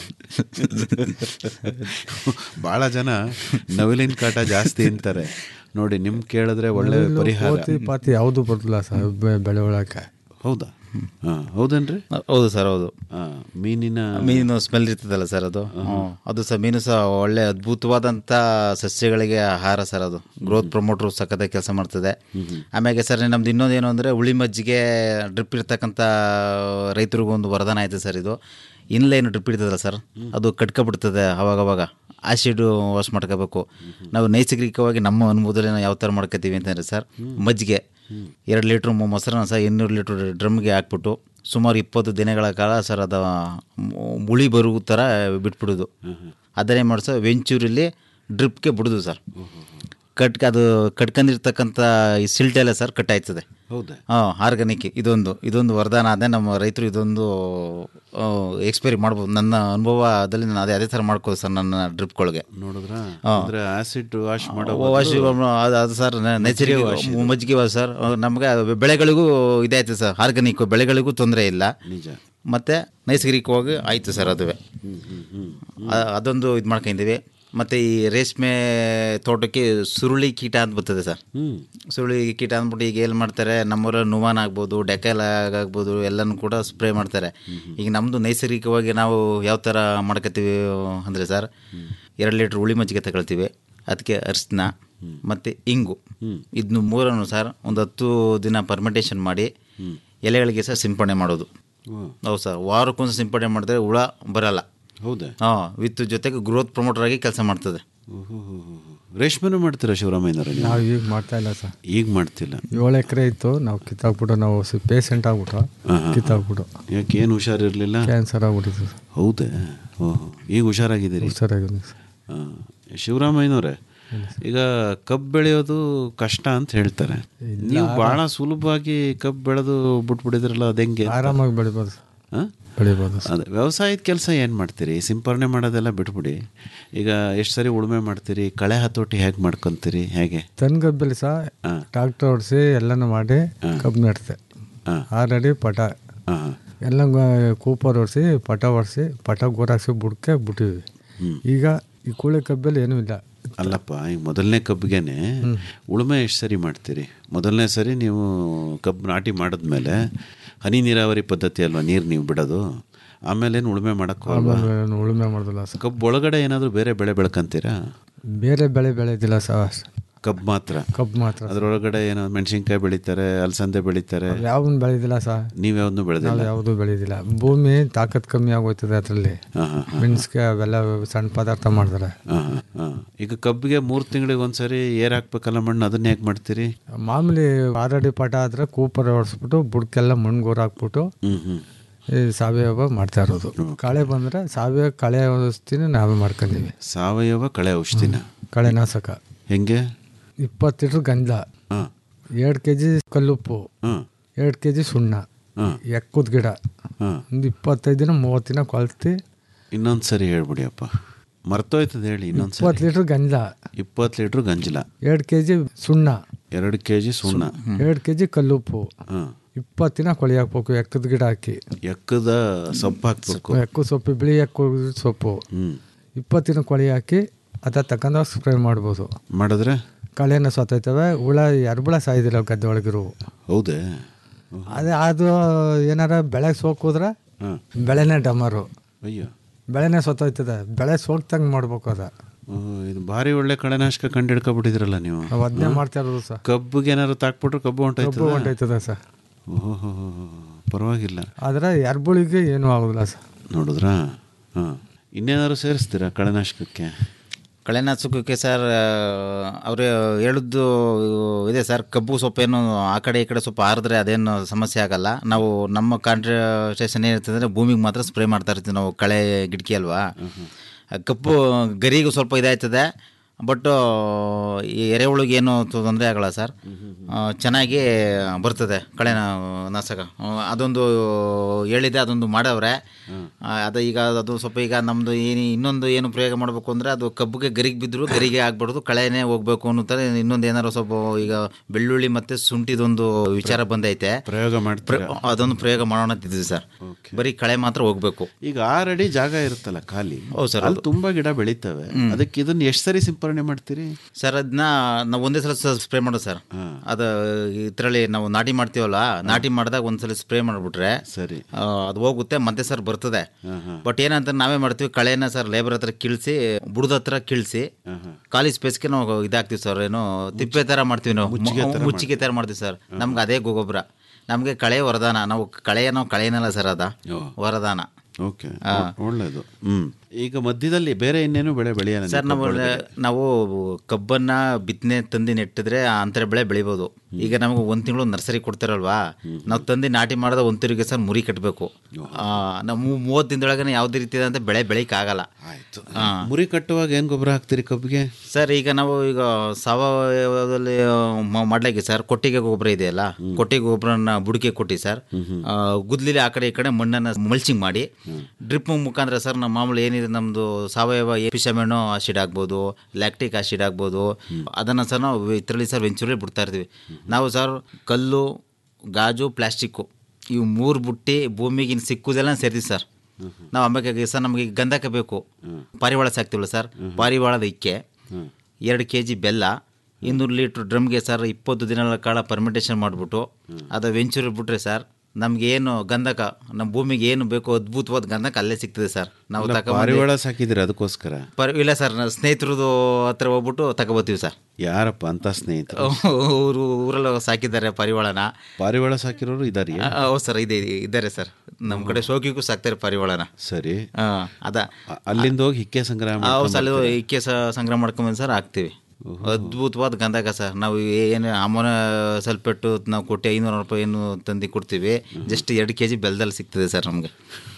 ಭಾಳ ಜನ ನವಿಲಿನ ಕಾಟ ಜಾಸ್ತಿ ಅಂತಾರೆ ನೋಡಿ ನಿಮ್ ಕೇಳಿದ್ರೆ ಒಳ್ಳೆ ನವಿಲು, ಪರಿಹಾರ ಕೋತಿ ಪಾತಿ ಯಾವುದು ಬರೋದಿಲ್ಲ ಸರ್ ಬೆ- ಬೆಳೆ ಒಳಕ್ಕೆ ಹೌದಾ ಹಾಂ ಹೌದೇನ್ರಿ ಹೌದು ಸರ್ ಹೌದು ಹಾಂ ಮೀನಿನ ಮೀನು ಸ್ಮೆಲ್ ಇರ್ತದಲ್ಲ ಸರ್ ಅದು ಹ್ಮ್. ಅದು ಸಹ ಮೀನು ಸಹ ಒಳ್ಳೆ ಅದ್ಭುತವಾದಂಥ ಸಸ್ಯಗಳಿಗೆ ಆಹಾರ ಸರ್ ಅದು ಗ್ರೋತ್ ಪ್ರಮೋಟ್ರು ಸಖತ್ತಾಗಿ ಕೆಲಸ ಮಾಡ್ತದೆ ಆಮೇಲೆ ಸರ್ ನಮ್ದು ಇನ್ನೊಂದು ಏನು ಅಂದರೆ ಉಳಿ ಮಜ್ಜಿಗೆ ಡ್ರಿಪ್ ಇರ್ತಕ್ಕಂಥ ರೈತರಿಗೂ ಒಂದು ವರದಾನ ಆಯ್ತು ಸರ್ ಇದು ಇನ್ಲೈನ್ ಡ್ರಿಪ್ ಇರ್ತದಲ್ಲ ಸರ್ ಅದು ಕಟ್ಕೊಬಿಡ್ತದೆ ಅವಾಗವಾಗ ಆಸಿಡ್ ವಾಶ್ ಮಾಡ್ಕೋಬೇಕು ನಾವು ನೈಸರ್ಗಿಕವಾಗಿ ನಮ್ಮ ಅನುಭವದಲ್ಲಿ ನಾವು ಯಾವ ಥರ ಮಾಡ್ಕೋತೀವಿ ಅಂತಂದರೆ ಸರ್ ಮಜ್ಜಿಗೆ ಎರಡು ಲೀಟ್ರ್ ಮೊಸರನ್ನ ಸಹ ಇನ್ನೂರು ಲೀಟ್ರ್ ಡ್ರಮ್ಗೆ ಹಾಕ್ಬಿಟ್ಟು ಸುಮಾರು ಇಪ್ಪತ್ತು ದಿನಗಳ ಕಾಲ ಸರ್ ಅದು ಮುಳಿ ಬರುವ ಥರ ಬಿಟ್ಬಿಡೋದು ಅದನ್ನೇ ಮಾಡಿ ಸರ್ ವೆಂಚೂರಲ್ಲಿ ಡ್ರಿಪ್ಗೆ ಬಿಡೋದು ಸರ್ ಕಟ್ ಅದು ಕಟ್ಕೊಂಡಿರ್ತಕ್ಕಂಥ ಈ ಸಿಲ್ಟೆಲ್ಲ ಸರ್ ಕಟ್ ಆಯ್ತದೆ ಹೌದಾ ಹಾಂ ಆರ್ಗಾನಿಕ್ ಇದೊಂದು ಇದೊಂದು ವರದಾನ ಅದೇ ನಮ್ಮ ರೈತರು ಇದೊಂದು ಎಕ್ಸ್ಪೈರಿ ಮಾಡ್ಬೋದು ನನ್ನ ಅನುಭವದಲ್ಲಿ ನಾನು ಅದೇ ಅದೇ ಥರ ಮಾಡ್ಕೋದು ಸರ್ ನನ್ನ ಡ್ರಿಪ್ಗಳಿಗೆ ನೋಡಿದ್ರ ಹಾ. ಅಂದ್ರೆ ಆಸಿಡ್ ವಾಶ್ ಮಾಡೋ ವಾಶ್ ಅದು ಅದು ಸರ್ ನೈಸರ್ಗಿಕ ಮಜ್ಜಿಗೆ ವಾಶ್ ಸರ್ ನಮಗೆ ಬೆಳೆಗಳಿಗೂ ಇದಾಯ್ತು ಸರ್ ಆರ್ಗಾನಿಕ್ ಬೆಳೆಗಳಿಗೂ ತೊಂದರೆ ಇಲ್ಲ ನಿಜ ಮತ್ತು ನೈಸರ್ಗಿಕವಾಗಿ ಆಯಿತು ಸರ್ ಅದುವೇ ಅ- ಅದೊಂದು ಇದು ಮಾಡ್ಕೊಂಡಿದ್ದೀವಿ ಮತ್ತು ಈ ರೇಷ್ಮೆ ತೋಟಕ್ಕೆ ಸುರುಳಿ ಕೀಟ ಅಂತ ಬರ್ತದೆ ಸರ್ ಸುರುಳಿ ಕೀಟ ಅಂದ್ಬಿಟ್ಟು ಈಗ ಏನು ಮಾಡ್ತಾರೆ ನಮ್ಮೂರ ನುವಾನ್ ಆಗ್ಬೋದು ಡೆಕೆಲ್ ಆಗ್ಬೋದು ಎಲ್ಲನೂ ಕೂಡ ಸ್ಪ್ರೇ ಮಾಡ್ತಾರೆ ಈಗ ನಮ್ಮದು ನೈಸರ್ಗಿಕವಾಗಿ ನಾವು ಯಾವ ಥರ ಮಾಡ್ಕೋತೀವಿ ಅಂದರೆ ಸರ್ ಎರಡು ಲೀಟ್ರ್ ಹುಳಿ ಮಜ್ಜಿಗೆ ತಗೊಳ್ತೀವಿ ಅದಕ್ಕೆ ಅರಿಶಿನ ಮತ್ತು ಇಂಗು ಇದನ್ನು ಮೂರನ್ನು ಸರ್ ಒಂದು ಹತ್ತು ದಿನ ಪರ್ಮೆಂಟೇಷನ್ ಮಾಡಿ ಎಲೆಗಳಿಗೆ ಸಹ ಸಿಂಪಡಣೆ ಮಾಡೋದು ಹೌದು ಸರ್ ವಾರಕ್ಕೊಂದು ಸಿಂಪಡಣೆ ಮಾಡಿದ್ರೆ ಹುಳ ಬರಲ್ಲ ಹೌದಾ ಹಾಂ ವಿತ್ ಜೊತೆಗೆ ಗ್ರೋತ್ ಪ್ರಮೋಟರ್ ಆಗಿ ಕೆಲಸ ಮಾಡ್ತದೆ ರೇಷ್ಮೆನೂ ಮಾಡ್ತೀರಾ ಶಿವರಾಮಯ್ಯನವ್ರೆ ನೀವು ನಾವು ಈಗ ಮಾಡ್ತಾ ಇಲ್ಲ ಸರ್ ಈಗ ಮಾಡ್ತಿಲ್ಲ ಏಳು ಎಕರೆ ಇತ್ತು ನಾವು ಕಿತ್ತಾಕ್ಬಿಟ್ಟು ನಾವು ಪೇಷಂಟ್ ಆಗ್ಬಿಟ್ಟು ಕಿತ್ತಾಕ್ಬಿಟ್ಟು ಯಾಕೆ ಏನು ಹುಷಾರಿರ್ಲಿಲ್ಲ ಕ್ಯಾನ್ಸರ್ ಆಗ್ಬಿಟ್ಟಿತ್ತು ಸರ್ ಹೌದಾ ಓಹೋ ಈಗ ಹುಷಾರಾಗಿದ್ದೀರಿ ಹುಷಾರಾಗಿದೆ ಸರ್ ಆ, ಶಿವರಾಮಯ್ಯನವ್ರೆ ಈಗ ಕಬ್ಬು ಬೆಳೆಯೋದು ಕಷ್ಟ ಅಂತ ಹೇಳ್ತಾರೆ ನೀವು ಭಾಳ ಸುಲಭವಾಗಿ ಕಬ್ಬು ಬೆಳೆದು ಬಿಟ್ಬಿಟ್ಟಿದ್ರಲ್ಲ ಅದು ಹೆಂಗೆ ಆರಾಮಾಗಿ ಬೆಳಿಬೋದು ಸರ್ ಆ? ಬೆಳಿಬೋದು ಸರ್ ಅದೇ ವ್ಯವಸಾಯದ ಕೆಲಸ ಏನು ಮಾಡ್ತೀರಿ ಸಿಂಪರಣೆ ಮಾಡೋದೆಲ್ಲ ಬಿಟ್ಬಿಡಿ ಈಗ ಎಷ್ಟು ಸರಿ ಉಳುಮೆ ಮಾಡ್ತೀರಿ ಕಳೆ ಹತೋಟಿ ಹೇಗೆ ಮಾಡ್ಕೊತೀರಿ ಹೇಗೆ ತನ್ಗಬ್ಬಲ್ಲಿ ಸಹ ಹಾ. ಟ್ರಾಕ್ಟರ್ ಓಡಿಸಿ ಎಲ್ಲನೂ ಮಾಡಿ ಕಬ್ಬು ನೆಡ್ತೆ ಹಾ. ಆಲ್ರೆಡಿ ಪಟ ಹಾಂ ಎಲ್ಲ ಗ- ಕೂಪರ್ ಹೊಡ್ಸಿ ಪಟ ಹೊಡ್ಸಿ ಪಟ ಗೋರಾಕ್ಸಿ ಬುಡ್ಕೆ ಬಿಟ್ಟಿವಿ ಈಗ ಈ ಕೂಳೆ ಕಬ್ಬಲ್ಲಿ ಏನೂ ಇಲ್ಲ ಅಲ್ಲಪ್ಪ ಈಗ ಮೊದಲನೇ ಕಬ್ಬಿಗೆನೆ ಉಳುಮೆ ಎಷ್ಟು ಸರಿ ಮಾಡ್ತೀರಿ ಮೊದಲನೇ ಸರಿ ನೀವು ಕಬ್ಬು ನಾಟಿ ಮಾಡಿದ್ಮೇಲೆ ಹನಿ ನೀರಾವರಿ ಪದ್ಧತಿ ಅಲ್ವಾ ನೀರು ನೀವು ಬಿಡೋದು ಆಮೇಲೆ ಏನು ಉಳುಮೆ ಮಾಡೋಕ್ಕೂ ಅಲ್ವಾ ಆಮೇಲೆ ಏನು ಉಳುಮೆ ಮಾಡೋದಿಲ್ಲ ಸರ್ ಕಬ್ಬು ಒಳಗಡೆ ಏನಾದರೂ ಬೇರೆ ಬೆಳೆ ಬೆಳ್ಕೊಂತೀರಾ ಬೇರೆ ಬೆಳೆ ಬೆಳೆಯೋದಿಲ್ಲ ಸರ್ ಕಬ್ಬು ಮಾತ್ರ ಕಬ್ಬು ಮಾತ್ರ ಅದರೊಳಗಡೆ ಏನೋ ಮೆಣಸಿನ್ಕಾಯಿ ಬೆಳೀತಾರೆ ಅಲಸಂದೆ ಬೆಳೀತಾರೆ ಯಾವನ್ ಬೆಳೆದಿಲ್ಲ ಸರ್ ನೀವು ಯಾವ್ದನ್ನೂ ಬೆಳೆದಿಲ್ಲ ನಾವು ಯಾವುದೂ ಬೆಳೆದಿಲ್ಲ ಭೂಮಿ ತಾಕತ್ ಕಮ್ಮಿ ಆಗೋಯ್ತದೆ ಅದರಲ್ಲಿ ಹಾಂ ಹಾಂ ಮೆಣಸಿಗೆ ಅವೆಲ್ಲ ಸಣ್ಣ ಪದಾರ್ಥ ಮಾಡ್ತಾರೆ ಹಾಂ ಹಾಂ ಹಾಂ ಈಗ ಕಬ್ಬಿಗೆ ಮೂರು ತಿಂಗಳಿಗೆ ಒಂದ್ಸರಿ ಏರ್ ಹಾಕ್ಬೇಕಲ್ಲ ಮಣ್ಣು ಅದನ್ನ ಹೇಗೆ ಮಾಡ್ತೀರಿ ಮಾಮೂಲಿ ಆಲ್ರೆಡಿ ಪಟ ಆದರೆ ಕೂಪರ್ ಹೊಡ್ಸ್ಬಿಟ್ಟು ಬುಡ್ಕೆಲ್ಲ ಮಣ್ಣು ಗೋರು ಹಾಕ್ಬಿಟ್ಟು ಹ್ಞೂ ಹ್ಞೂ ಈ ಸಾವಯವ ಮಾಡ್ತಾ ಇರೋದು ಕಳೆ ಬಂದರೆ ಸಾವಯವ ಕಳೆ ಔಷಧಿನ ನಾವೇ ಮಾಡ್ಕೊಂಡೀವಿ ಸಾವಯವ ಕಳೆ ಔಷಧಿನ ಕಳೆನಾಶಕ ಹೆಂಗೆ ಇಪ್ಪತ್ತು ಲೀಟ್ರ್ ಗಂಧ ಹಾಂ ಎರಡು ಕೆ ಜಿ ಕಲ್ಲುಪ್ಪು ಹಾಂ ಎರಡು ಕೆ ಜಿ ಸುಣ್ಣ ಹಾಂ ಎಕ್ಕದ ಗಿಡ ಹಾಂ ಒಂದು ಇಪ್ಪತ್ತೈದು ದಿನ ಮೂವತ್ತು ದಿನ ಕೊಳ್ತಿ ಇನ್ನೊಂದು ಸರಿ ಹೇಳ್ಬಿಡಿ ಅಪ್ಪ ಮರ್ತೋಯ್ತದೆ ಹೇಳಿ ಇನ್ನೊಂದು ಸರಿ ಇಪ್ಪತ್ತು ಲೀಟ್ರ್ ಗಂಧ ಇಪ್ಪತ್ತು ಲೀಟ್ರ್ ಗಂಜಲ ಎರಡು ಕೆ ಜಿ ಸುಣ್ಣ ಎರಡು ಕೆ ಜಿ ಸುಣ್ಣ ಎರಡು ಕೆ ಜಿ ಕಲ್ಲುಪ್ಪು ಹಾಂ ಇಪ್ಪತ್ತು ದಿನ ಕೊಳಿ ಹಾಕ್ಬೇಕು ಎಕ್ಕದ ಗಿಡ ಹಾಕಿ ಎಕ್ಕದ ಸೊಪ್ಪು ಹಾಕ್ಬೇಕು ಎಕ್ಕು ಸೊಪ್ಪು ಬಿಳಿ ಎಕ್ಕು ಸೊಪ್ಪು ಹ್ಞೂ ಇಪ್ಪತ್ತು ದಿನ ಕೊಳಿ ಹಾಕಿ ಅದ ತಗೊಂಡಾಗ ಸ್ಪ್ರೇ ಮಾಡ್ಬೋದು ಮಾಡಿದ್ರೆ ಕಳೆನ ಸತ್ತೋಯ್ತವೆ ಹುಳ ಎರ್ಬಳ ಸಾಯ್ದಿಲ್ಲ ಗದ್ದೆ ಒಳಗಿರು ಹೌದೇ ಅದೇ ಅದು ಏನಾರ ಬೆಳೆ ಸೋಕಿದ್ರೆ ಹಾಂ ಬೆಳೆನೇ ಡಮರು ಅಯ್ಯೋ ಬೆಳೆನೇ ಸತ್ತೋಯ್ತದೆ ಬೆಳೆ ಸೋಕ್ತಂಗೆ ಮಾಡ್ಬೇಕು ಅದ ಓ, ಇದು ಭಾರಿ ಒಳ್ಳೆ ಕಳೆನಾಶಕ ಕಂಡು ಹಿಡ್ಕೊಬಿಟ್ಟಿದ್ರಲ್ಲ ನೀವು ನಾವು ಅದನ್ನೇ ಮಾಡ್ತಾ ಇರೋದು ಸರ್ ಕಬ್ಬಿಗೆ ಏನಾದ್ರು ತಾಕ್ಬಿಟ್ರೆ ಕಬ್ಬು ಕಬ್ಬು ಹೊಂಟೋಯ್ತದ ಹೊಂಟೋಯ್ತದೆ ಸರ್ ಓಹೋ ಪರವಾಗಿಲ್ಲ ಆದರೆ ಎರ್ಬುಳಿಗೆ ಏನೂ ಆಗೋದಿಲ್ಲ ಸರ್ ನೋಡಿದ್ರಾ ಹಾಂ ಇನ್ನೇನಾದ್ರು ಸೇರಿಸ್ತೀರಾ ಕಳೆನಾಶಕಕ್ಕೆ ಕಳೆನಾಶಕಕ್ಕೆ ಸರ್ ಅವರು ಹೇಳಿದ್ದು ಇದೆ ಸರ್ ಕಬ್ಬು ಸೊಪ್ಪೇನು ಆ ಕಡೆ ಈ ಕಡೆ ಸ್ವಲ್ಪ ಆರಿದ್ರೆ ಅದೇನು ಸಮಸ್ಯೆ ಆಗಲ್ಲ ನಾವು ನಮ್ಮ ಕಾನ್ಸಂಟ್ರೇಷನ್ ಏನಿರ್ತದೆ ಅಂದರೆ ಭೂಮಿಗೆ ಮಾತ್ರ ಸ್ಪ್ರೇ ಮಾಡ್ತಾ ಇರ್ತೀವಿ ನಾವು ಕಳೆ ಗಿಡಕಿ ಅಲ್ವಾ ಕಬ್ಬು ಗರಿಗೂ ಸ್ವಲ್ಪ ಇದಾಯ್ತದೆ ಬಟ್ ಈ ಎರೆಹುಳಿಗೆ ಏನು ತೊಂದರೆ ಆಗಲ್ಲ ಸರ್ ಆ, ಚೆನ್ನಾಗಿ ಬರ್ತದೆ ಕಳೆ ನಾಶಕ ಆ, ಅದೊಂದು ಹೇಳಿದೆ ಅದೊಂದು ಮಾಡವ್ರೆ ಆ, ಅದು ಈಗ ಅದು ಸ್ವಲ್ಪ ಈಗ ನಮ್ಮದು ಏನು ಇನ್ನೊಂದು ಏನು ಪ್ರಯೋಗ ಮಾಡಬೇಕು ಅಂದರೆ ಅದು ಕಬ್ಬಿಗೆ ಗರಿಗೆ ಬಿದ್ದರೂ ಗರಿಗೆ ಆಗ್ಬಾರ್ದು ಕಳೆನೇ ಹೋಗ್ಬೇಕು ಅನ್ನೋತಾರೆ ಇನ್ನೊಂದು ಏನಾರು ಸ್ವಲ್ಪ ಈಗ ಬೆಳ್ಳುಳ್ಳಿ ಮತ್ತು ಶುಂಠಿದೊಂದು ವಿಚಾರ ಬಂದೈತೆ ಪ್ರಯೋಗ ಪ್ರ- ಮಾಡ್ತೀರಾ ಅದೊಂದು ಪ್ರಯೋಗ ಮಾಡೋಣ ಅಂತಿದ್ವಿ ಸರ್ ಬರೀ ಕಳೆ ಮಾತ್ರ ಹೋಗ್ಬೇಕು ಈಗ ಆರು ಅಡಿ ಜಾಗ ಇರುತ್ತಲ್ಲ ಖಾಲಿ ಹೌದು ಸರ್, ಅಲ್ಲಿ ತುಂಬಾ ಗಿಡ ಬೆಳೀತವೆ ಅದಕ್ಕೆ ಇದನ್ನ ಎಷ್ಟು ಸರಿ ಸಿಂಪರಣೆ ಮಾಡ್ತೀರಿ ಸರ್ ಅದನ್ನ ನಾವು ಒಂದೇ ಸಲ ಸ್ಪ್ರೇ ಮಾಡೋದು ಸರ್ ಹಾಂ ಅದು ಇದರಲ್ಲಿ ನಾವು ನಾಟಿ ಮಾಡ್ತೀವಲ್ಲ ನಾಟಿ ಮಾಡಿದಾಗ ಒಂದ್ಸಲ ಸ್ಪ್ರೇ ಮಾಡಿಬಿಟ್ರೆ ಸರಿ ಅದು ಹೋಗುತ್ತೆ ಮತ್ತೆ ಸರ್ ಬರ್ತದೆ ಹಾಂ ಹಾಂ ಬಟ್ ಏನಂತ ನಾವೇ ಮಾಡ್ತೀವಿ ಕಳೆನ ಸರ್ ಲೇಬರ್ ಹತ್ರ ಕೀಳ್ಸಿ ಬುಡದ ಹತ್ರ ಕೀಳ್ಸಿ ಹಾಂ ಹಾಂ ಖಾಲಿ ಸ್ಪೇಸ್ಗೆ ನಾವು ಇದಾಗ್ತೀವಿ ಸರ್ ಏನು ತಿಪ್ಪೆ ಥರ ಮಾಡ್ತೀವಿ ನಾವು ಮುಚ್ಚಿಗೆ ಥರ ಮಾಡ್ತೀವಿ ಸರ್ ನಮ್ಗೆ ಅದೇ ಗೊಬ್ಬರ ನಮಗೆ ಕಳೆ ವರದಾನ ನಾವು ಕಳೆ ನಾವು ಕಳೆನಲ್ಲ ಸರ್ ಅದ ಓ. ವರದಾನ ಓಕೆ ಒಳ್ಳೇದು ಹ್ಮ್ ಈಗ ಮಧ್ಯದಲ್ಲಿ ಬೇರೆ ಇನ್ನೇನು ಬೆಳೆ ಬೆಳೆಯೋಣ ಸರ್ ನಾವು ನಾವು ಕಬ್ಬನ್ನ ಬಿತ್ತನೆ ತಂದು ನೆಟ್ಟಿದ್ರೆ ಆ ಅಂತರ ಬೆಳೆ ಬೆಳಿಬೋದು ಈಗ ನಮಗೆ ಒಂದು ತಿಂಗಳು ನರ್ಸರಿ ಕೊಡ್ತಾರಲ್ವಾ ನಾವು ತಂದು ನಾಟಿ ಮಾಡಿದ ಒಂದು ತಿರುಗಿ ಸರ್ ಮುರಿ ಕಟ್ಟಬೇಕು ನಾವು ಮೂವತ್ತು ದಿನದೊಳಗೆ ಯಾವುದೇ ರೀತಿಯಾದಂಥ ಬೆಳೆ ಬೆಳಿಕ್ ಆಗಲ್ಲ ಆಯ್ತು ಮುರಿ ಕಟ್ಟುವಾಗ ಏನ್ ಗೊಬ್ಬರ ಹಾಕ್ತೀರಿ ಕಬ್ಬಿಗೆ ಸರ್ ಈಗ ನಾವು ಈಗ ಸಾವಯವದಲ್ಲಿ ಮ- ಮಾಡ್ಲಿಕ್ಕೆ ಸರ್ ಕೊಟ್ಟಿಗೆ ಗೊಬ್ಬರ ಇದೆಯಲ್ಲ ಕೊಟ್ಟಿಗೆ ಗೊಬ್ಬರನ ಬುಡಕೆ ಕೊಟ್ಟು ಸರ್ ಆ, ಗುದ್ಲಿಲಿ ಆ ಕಡೆ ಈ ಕಡೆ ಮಣ್ಣನ್ನು ಮಲ್ಚಿಂಗ್ ಮಾಡಿ ಡ್ರಿಪ್ ಮುಖಾಂತರ ಸರ್ ನಮ್ಮ ಮಾಮೂಲಿ ಏನಿದೆ ನಮ್ಮದು ಸಾವಯವ ಎಪಿಸಮೆನೋ ಆಸಿಡ್ ಆಗ್ಬೋದು ಲ್ಯಾಕ್ಟಿಕ್ ಆಸಿಡ್ ಆಗ್ಬೋದು ಅದನ್ನು ಸರ್ ನಾವು ಇದರಲ್ಲಿ ಸರ್ ವೆಂಚೂರಲ್ಲಿ ಬಿಡ್ತಾ ಇರ್ತೀವಿ ನಾವು ಸರ್ ಕಲ್ಲು ಗಾಜು ಪ್ಲಾಸ್ಟಿಕ್ಕು ಇವು ಮೂರು ಬುಟ್ಟಿ ಭೂಮಿಗೆ ಇನ್ನು ಸಿಕ್ಕುದೆಲ್ಲ ಸೇರ್ತೀವಿ ಸರ್ ನಾವು ಆಮೇಲೆ ಸರ್ ನಮಗೆ ಗಂಧಕ ಬೇಕು ಪಾರಿವಾಳ ಸಾಕ್ತೀವಲ್ಲ ಸರ್ ಪಾರಿವಾಳದ ಇಕ್ಕೆ ಎರಡು ಕೆ ಜಿ ಬೆಲ್ಲ ಇನ್ನೂರು ಲೀಟ್ರ್ ಡ್ರಮ್ಗೆ ಸರ್ ಇಪ್ಪತ್ತು ದಿನಗಳ ಕಾಲ ಪರ್ಮಿಟೇಷನ್ ಮಾಡಿಬಿಟ್ಟು ಅದು ವೆಂಚೂರಿ ಬಿಟ್ರೆ ಸರ್ ನಮ್ಗೆ ಏನು ಗಂಧಕ ನಮ್ಮ ಭೂಮಿಗೆ ಏನು ಬೇಕೋ ಅದ್ಭುತವಾದ ಗಂಧಕ ಅಲ್ಲೇ ಸಿಗ್ತದೆ ಸರ್ ನಾವು ತಗೊಂಡು ಪಾರಿವಾಳ ಸಾಕಿದಿರ ಅದಕ್ಕೋಸ್ಕರ ಪರ್ ಇಲ್ಲ ಸರ್ ನನ್ನ ಸ್ನೇಹಿತರದು ಹತ್ರ ಹೋಗ್ಬಿಟ್ಟು ತಗೋಬತ್ತೀವಿ ಸರ್ ಯಾರಪ್ಪ ಅಂತ ಸ್ನೇಹಿತರು ಅವರು ಊರಲ್ಲಿ ಸಾಕಿದ್ದಾರೆ ಪರಿವಾಳನ ಪಾರಿವಾಳ ಸಾಕಿರೋರು ಇದಾರಿ ಆ, ಹೌದು ಸರ್ ಇದೆ ಇದೆ- ಇದ್ದಾರೆ ಸರ್ ನಮ್ಮ ಕಡೆ ಶೋಕಿಗೂ ಸಾಕ್ತಾರೆ ಪರಿವಾಳನ ಸರಿ ಹಾಂ ಅದ ಅ- ಅಲ್ಲಿಂದ ಹೋಗಿ ಹಿಕ್ಕೆ ಸಂಗ್ರಹ ಹೌದು ಮಾಡ್ಕೊಂಡ್ ಸರ್ ಬರ್ತೀರಾ? ಇಕ್ಕೆ ಸ ಸಂಗ್ರಹ ಮಾಡ್ಕೊಂಬಂದು ಸರ್ ಹಾಕ್ತೀವಿ ಅದ್ಭುತವಾದ ಗಂಧಕ ಸರ್ ನಾವು ಏನು ಅಮೋನ ಸಲ್ಪೆಟ್ಟು ನಾವು ಕೊಟ್ಟು ಐನೂರು ರೂಪಾಯಿ ಏನು ತಂದು ಕೊಡ್ತೀವಿ ಜಸ್ಟ್ ಎರಡು ಕೆ ಜಿ ಬೆಲ್ದಲ್ಲಿ ಸಿಗ್ತದೆ ಸರ್ ನಮಗೆ